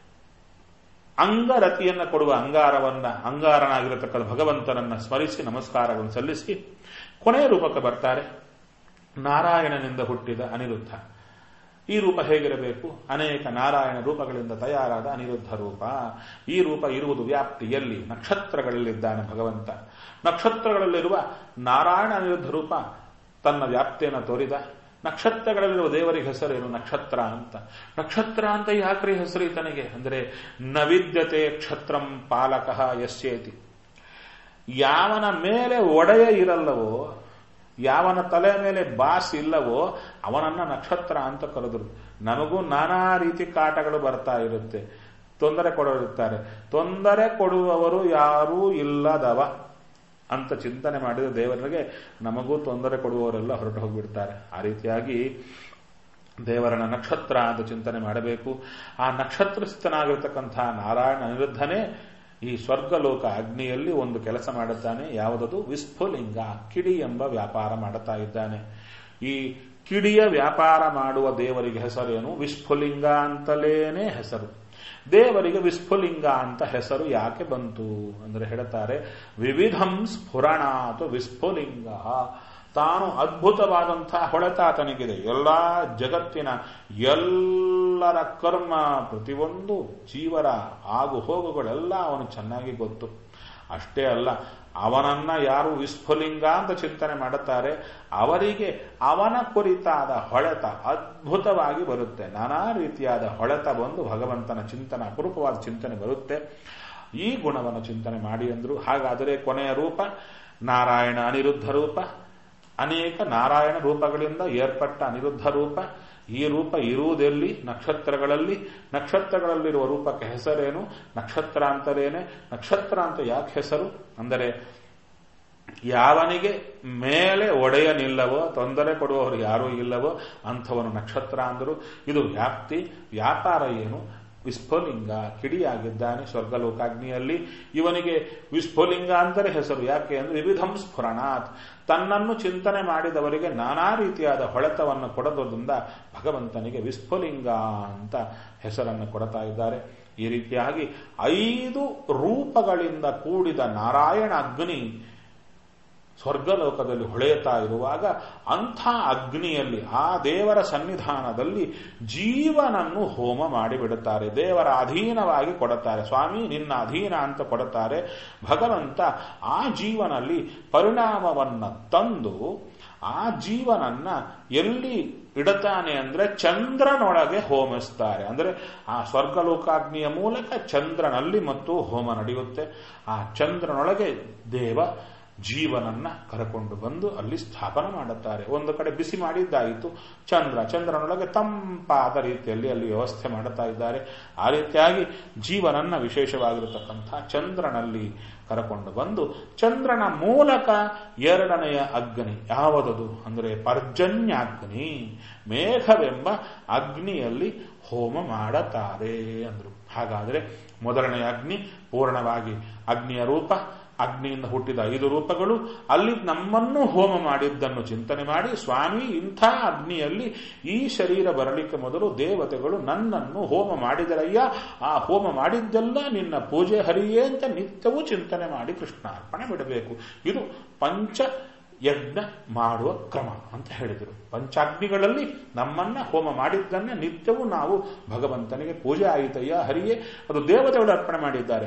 ಅಂಗರತಿಯನ್ನ ಕೊಡುವ ಅಂಗಾರವನ್ನ ಅಂಗಾರನಾಗಿರತಕ್ಕಂಥ ಭಗವಂತನನ್ನ ಸ್ಮರಿಸಿ ನಮಸ್ಕಾರಗಳನ್ನು ಸಲ್ಲಿಸಿ ಕೊನೆಯ ರೂಪಕ್ಕೆ ಬರ್ತಾರೆ ನಾರಾಯಣನಿಂದ ಹುಟ್ಟಿದ ಅನಿರುದ್ಧ ಈ ರೂಪ ಹೇಗಿರಬೇಕು ಅನೇಕ ನಾರಾಯಣ ರೂಪಗಳಿಂದ ತಯಾರಾದ ಅನಿರುದ್ಧ ರೂಪ ಈ ರೂಪ ಇರುವುದು ವ್ಯಾಪ್ತಿಯಲ್ಲಿ ನಕ್ಷತ್ರಗಳಲ್ಲಿದ್ದಾನೆ ಭಗವಂತ ನಕ್ಷತ್ರಗಳಲ್ಲಿರುವ ನಾರಾಯಣ ಅನಿರುದ್ಧ ರೂಪ ತನ್ನ ವ್ಯಾಪ್ತಿಯನ್ನು ತೋರಿದ ನಕ್ಷತ್ರಗಳಲ್ಲಿರುವ ದೇವರಿಗೆ ಹೆಸರೇನು ನಕ್ಷತ್ರ ಅಂತ ನಕ್ಷತ್ರ ಅಂತ ಯಾಕ್ರಿ ಹೆಸರು ಈತನಿಗೆ ಅಂದರೆ ನವಿದ್ಯತೆ ಕ್ಷತ್ರಂ ಪಾಲಕ ಯಸ್ಯೇತಿ ಯಾವನ ಮೇಲೆ ಒಡೆಯ ಇರಲ್ಲವೋ ಯಾವನ ತಲೆ ಮೇಲೆ ಬಾಸ್ ಇಲ್ಲವೋ ಅವನನ್ನ ನಕ್ಷತ್ರ ಅಂತ ಕರೆದ್ರು ನಮಗೂ ನಾನಾ ರೀತಿ ಕಾಟಗಳು ಬರ್ತಾ ಇರುತ್ತೆ ತೊಂದರೆ ಕೊಡೋರಿರ್ತಾರೆ ತೊಂದರೆ ಕೊಡುವವರು ಯಾರೂ ಇಲ್ಲದವ ಅಂತ ಚಿಂತನೆ ಮಾಡಿದ ದೇವರಿಗೆ ನಮಗೂ ತೊಂದರೆ ಕೊಡುವವರೆಲ್ಲ ಹೊರಟು ಹೋಗಿಬಿಡ್ತಾರೆ ಆ ರೀತಿಯಾಗಿ ದೇವರನ ನಕ್ಷತ್ರ ಅಂತ ಚಿಂತನೆ ಮಾಡಬೇಕು ಆ ನಕ್ಷತ್ರಸ್ಥನಾಗಿರ್ತಕ್ಕಂಥ ನಾರಾಯಣ ಅನಿರುದ್ಧನೇ ಈ ಸ್ವರ್ಗಲೋಕ ಅಗ್ನಿಯಲ್ಲಿ ಒಂದು ಕೆಲಸ ಮಾಡುತ್ತಾನೆ ಯಾವುದದು ವಿಸ್ಫುಲಿಂಗ ಕಿಡಿ ಎಂಬ ವ್ಯಾಪಾರ ಮಾಡುತ್ತಾ ಇದ್ದಾನೆ ಈ ಕಿಡಿಯ ವ್ಯಾಪಾರ ಮಾಡುವ ದೇವರಿಗೆ ಹೆಸರೇನು ವಿಸ್ಫುಲಿಂಗ ಅಂತಲೇನೆ ಹೆಸರು ದೇವರಿಗೆ ವಿಸ್ಫುಲಿಂಗ ಅಂತ ಹೆಸರು ಯಾಕೆ ಬಂತು ಅಂದ್ರೆ ಹೇಳ್ತಾರೆ ವಿವಿಧಂ ಸ್ಫುರಣಾತು ವಿಸ್ಫುಲಿಂಗ ತಾನು ಅದ್ಭುತವಾದಂತಹ ಹೊಳೆತಾತನಿಗಿದೆ ಎಲ್ಲಾ ಜಗತ್ತಿನ ಎಲ್ಲರ ಕರ್ಮ ಪ್ರತಿಯೊಂದು ಜೀವರ ಆಗು ಹೋಗುಗಳೆಲ್ಲ ಅವನು ಚೆನ್ನಾಗಿ ಗೊತ್ತು ಅಷ್ಟೇ ಅಲ್ಲ ಅವನನ್ನ ಯಾರು ವಿಸ್ಫುಲಿಂಗ ಅಂತ ಚಿಂತನೆ ಮಾಡುತ್ತಾರೆ ಅವರಿಗೆ ಅವನ ಕುರಿತಾದ ಹೊಳೆತ ಅದ್ಭುತವಾಗಿ ಬರುತ್ತೆ ನಾನಾ ರೀತಿಯಾದ ಹೊಳೆತ ಬಂದು ಭಗವಂತನ ಚಿಂತನ ಅಪರೂಪವಾದ ಚಿಂತನೆ ಬರುತ್ತೆ ಈ ಗುಣವನ್ನು ಚಿಂತನೆ ಮಾಡಿ ಅಂದ್ರು ಹಾಗಾದರೆ ಕೊನೆಯ ರೂಪ ನಾರಾಯಣ ಅನಿರುದ್ಧ ರೂಪ ಅನೇಕ ನಾರಾಯಣ ರೂಪಗಳಿಂದ ಏರ್ಪಟ್ಟ ಅನಿರುದ್ಧ ರೂಪ ಈ ರೂಪ ಇರುವುದೆಲ್ಲಿ ನಕ್ಷತ್ರಗಳಲ್ಲಿ ನಕ್ಷತ್ರಗಳಲ್ಲಿರುವ ರೂಪಕ್ಕೆ ಹೆಸರೇನು ನಕ್ಷತ್ರ ಅಂತಲೇನೆ ನಕ್ಷತ್ರ ಅಂತ ಯಾಕೆ ಹೆಸರು ಅಂದರೆ ಯಾವನಿಗೆ ಮೇಲೆ ಒಡೆಯನಿಲ್ಲವೋ ತೊಂದರೆ ಕೊಡುವವರು ಯಾರೂ ಇಲ್ಲವೋ ಅಂಥವನು ನಕ್ಷತ್ರ ಅಂದರು ಇದು ವ್ಯಾಪ್ತಿ ವ್ಯಾಪಾರ ಏನು ವಿಸ್ಫುಲಿಂಗ ಕಿಡಿಯಾಗಿದ್ದಾನೆ ಸ್ವರ್ಗಲೋಕಾಗ್ನಿಯಲ್ಲಿ ಇವನಿಗೆ ವಿಸ್ಫುಲಿಂಗ ಅಂದರೆ ಹೆಸರು ಯಾಕೆ ಅಂದರೆ ವಿವಿಧಂ ಸ್ಫುರಣಾತ್ ತನ್ನನ್ನು ಚಿಂತನೆ ಮಾಡಿದವರಿಗೆ ನಾನಾ ರೀತಿಯಾದ ಹೊಳೆತವನ್ನು ಕೊಡೋದ್ರಿಂದ ಭಗವಂತನಿಗೆ ವಿಸ್ಫುಲಿಂಗ ಅಂತ ಹೆಸರನ್ನು ಕೊಡ್ತಾ ಇದ್ದಾರೆ ಈ ರೀತಿಯಾಗಿ ಐದು ರೂಪಗಳಿಂದ ಕೂಡಿದ ನಾರಾಯಣ ಅಗ್ನಿ ಸ್ವರ್ಗಲೋಕದಲ್ಲಿ ಹೊಳೆಯುತ್ತಾ ಇರುವಾಗ ಅಂಥ ಅಗ್ನಿಯಲ್ಲಿ ಆ ದೇವರ ಸನ್ನಿಧಾನದಲ್ಲಿ ಜೀವನನ್ನು ಹೋಮ ಮಾಡಿಬಿಡುತ್ತಾರೆ ದೇವರ ಅಧೀನವಾಗಿ ಕೊಡುತ್ತಾರೆ ಸ್ವಾಮಿ ನಿನ್ನ ಅಧೀನ ಅಂತ ಕೊಡುತ್ತಾರೆ ಭಗವಂತ ಆ ಜೀವನಲ್ಲಿ ಪರಿಣಾಮವನ್ನ ತಂದು ಆ ಜೀವನನ್ನ ಎಲ್ಲಿ ಇಡುತ್ತಾನೆ ಅಂದ್ರೆ ಚಂದ್ರನೊಳಗೆ ಹೋಮಿಸ್ತಾರೆ ಅಂದ್ರೆ ಆ ಸ್ವರ್ಗಲೋಕಾಗ್ನಿಯ ಮೂಲಕ ಚಂದ್ರನಲ್ಲಿ ಮತ್ತು ಹೋಮ ನಡೆಯುತ್ತೆ ಆ ಚಂದ್ರನೊಳಗೆ ದೇವ ಜೀವನನ್ನ ಕರಕೊಂಡು ಬಂದು ಅಲ್ಲಿ ಸ್ಥಾಪನೆ ಮಾಡುತ್ತಾರೆ ಒಂದು ಕಡೆ ಬಿಸಿ ಮಾಡಿದ್ದಾಯಿತು ಚಂದ್ರ ಚಂದ್ರನೊಳಗೆ ತಂಪಾದ ರೀತಿಯಲ್ಲಿ ಅಲ್ಲಿ ವ್ಯವಸ್ಥೆ ಮಾಡುತ್ತಾ ಇದ್ದಾರೆ ಆ ರೀತಿಯಾಗಿ ಜೀವನನ್ನ ವಿಶೇಷವಾಗಿರತಕ್ಕಂಥ ಚಂದ್ರನಲ್ಲಿ ಕರಕೊಂಡು ಬಂದು ಚಂದ್ರನ ಮೂಲಕ ಎರಡನೆಯ ಅಗ್ನಿ ಯಾವುದದು ಅಂದರೆ ಪರ್ಜನ್ಯಾಗ್ನಿ ಮೇಘವೆಂಬ ಅಗ್ನಿಯಲ್ಲಿ ಹೋಮ ಮಾಡುತ್ತಾರೆ ಅಂದರು ಹಾಗಾದರೆ ಮೊದಲನೆಯ ಅಗ್ನಿ ಪೂರ್ಣವಾಗಿ ಅಗ್ನಿಯ ರೂಪ ಅಗ್ನಿಯಿಂದ ಹುಟ್ಟಿದ ಐದು ರೂಪಗಳು ಅಲ್ಲಿ ನಮ್ಮನ್ನು ಹೋಮ ಮಾಡಿದ್ದನ್ನು ಚಿಂತನೆ ಮಾಡಿ ಸ್ವಾಮಿ ಇಂಥ ಅಗ್ನಿಯಲ್ಲಿ ಈ ಶರೀರ ಬರಲಿಕ್ಕೆ ಮೊದಲು ದೇವತೆಗಳು ನನ್ನನ್ನು ಹೋಮ ಮಾಡಿದರಯ್ಯ ಆ ಹೋಮ ಮಾಡಿದ್ದೆಲ್ಲ ನಿನ್ನ ಪೂಜೆ ಹರಿಯೇ ಅಂತ ನಿತ್ಯವೂ ಚಿಂತನೆ ಮಾಡಿ ಕೃಷ್ಣಾರ್ಪಣೆ ಬಿಡಬೇಕು ಇದು ಪಂಚ ಯಜ್ಞ ಮಾಡುವ ಕ್ರಮ ಅಂತ ಹೇಳಿದರು ಪಂಚಾಗ್ನಿಗಳಲ್ಲಿ ನಮ್ಮನ್ನ ಹೋಮ ಮಾಡಿದ್ದನ್ನ ನಿತ್ಯವೂ ನಾವು ಭಗವಂತನಿಗೆ ಪೂಜೆ ಆಯಿತಯ್ಯ ಹರಿಯೇ ಅದು ದೇವತೆಗಳು ಅರ್ಪಣೆ ಮಾಡಿದ್ದಾರೆ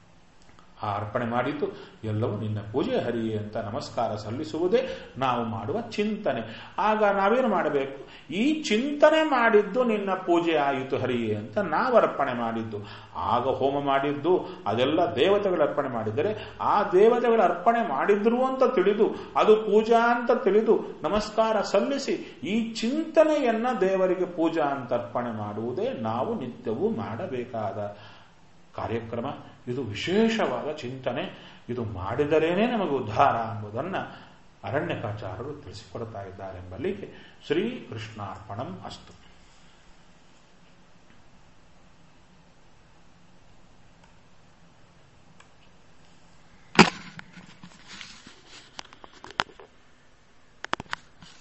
ಆ ಅರ್ಪಣೆ ಮಾಡಿದ್ದು ಎಲ್ಲವೂ ನಿನ್ನ ಪೂಜೆ ಹರಿಯೇ ಅಂತ ನಮಸ್ಕಾರ ಸಲ್ಲಿಸುವುದೇ ನಾವು ಮಾಡುವ ಚಿಂತನೆ ಆಗ ನಾವೇನು ಮಾಡಬೇಕು ಈ ಚಿಂತನೆ ಮಾಡಿದ್ದು ನಿನ್ನ ಪೂಜೆ ಆಯಿತು ಹರಿಯೇ ಅಂತ ನಾವು ಅರ್ಪಣೆ ಮಾಡಿದ್ದು ಆಗ ಹೋಮ ಮಾಡಿದ್ದು ಅದೆಲ್ಲ ದೇವತೆಗಳ ಅರ್ಪಣೆ ಮಾಡಿದರೆ ಆ ದೇವತೆಗಳ ಅರ್ಪಣೆ ಮಾಡಿದ್ರು ಅಂತ ತಿಳಿದು ಅದು ಪೂಜಾ ಅಂತ ತಿಳಿದು ನಮಸ್ಕಾರ ಸಲ್ಲಿಸಿ ಈ ಚಿಂತನೆಯನ್ನ ದೇವರಿಗೆ ಪೂಜಾ ಅಂತ ಅರ್ಪಣೆ ಮಾಡುವುದೇ ನಾವು ನಿತ್ಯವೂ ಮಾಡಬೇಕಾದ ಕಾರ್ಯಕ್ರಮ ಇದು ವಿಶೇಷವಾದ ಚಿಂತನೆ ಇದು ಮಾಡಿದರೇನೆ ನಮಗೆ ಉದ್ಧಾರ ಎಂಬುದನ್ನು ಅರಣ್ಯಕಾಚಾರರು ತಿಳಿಸಿಕೊಡ್ತಾ ಇದ್ದಾರೆ ಎಂಬಲ್ಲಿಗೆ ಶ್ರೀ ಕೃಷ್ಣಾರ್ಪಣಂ ಅಸ್ತು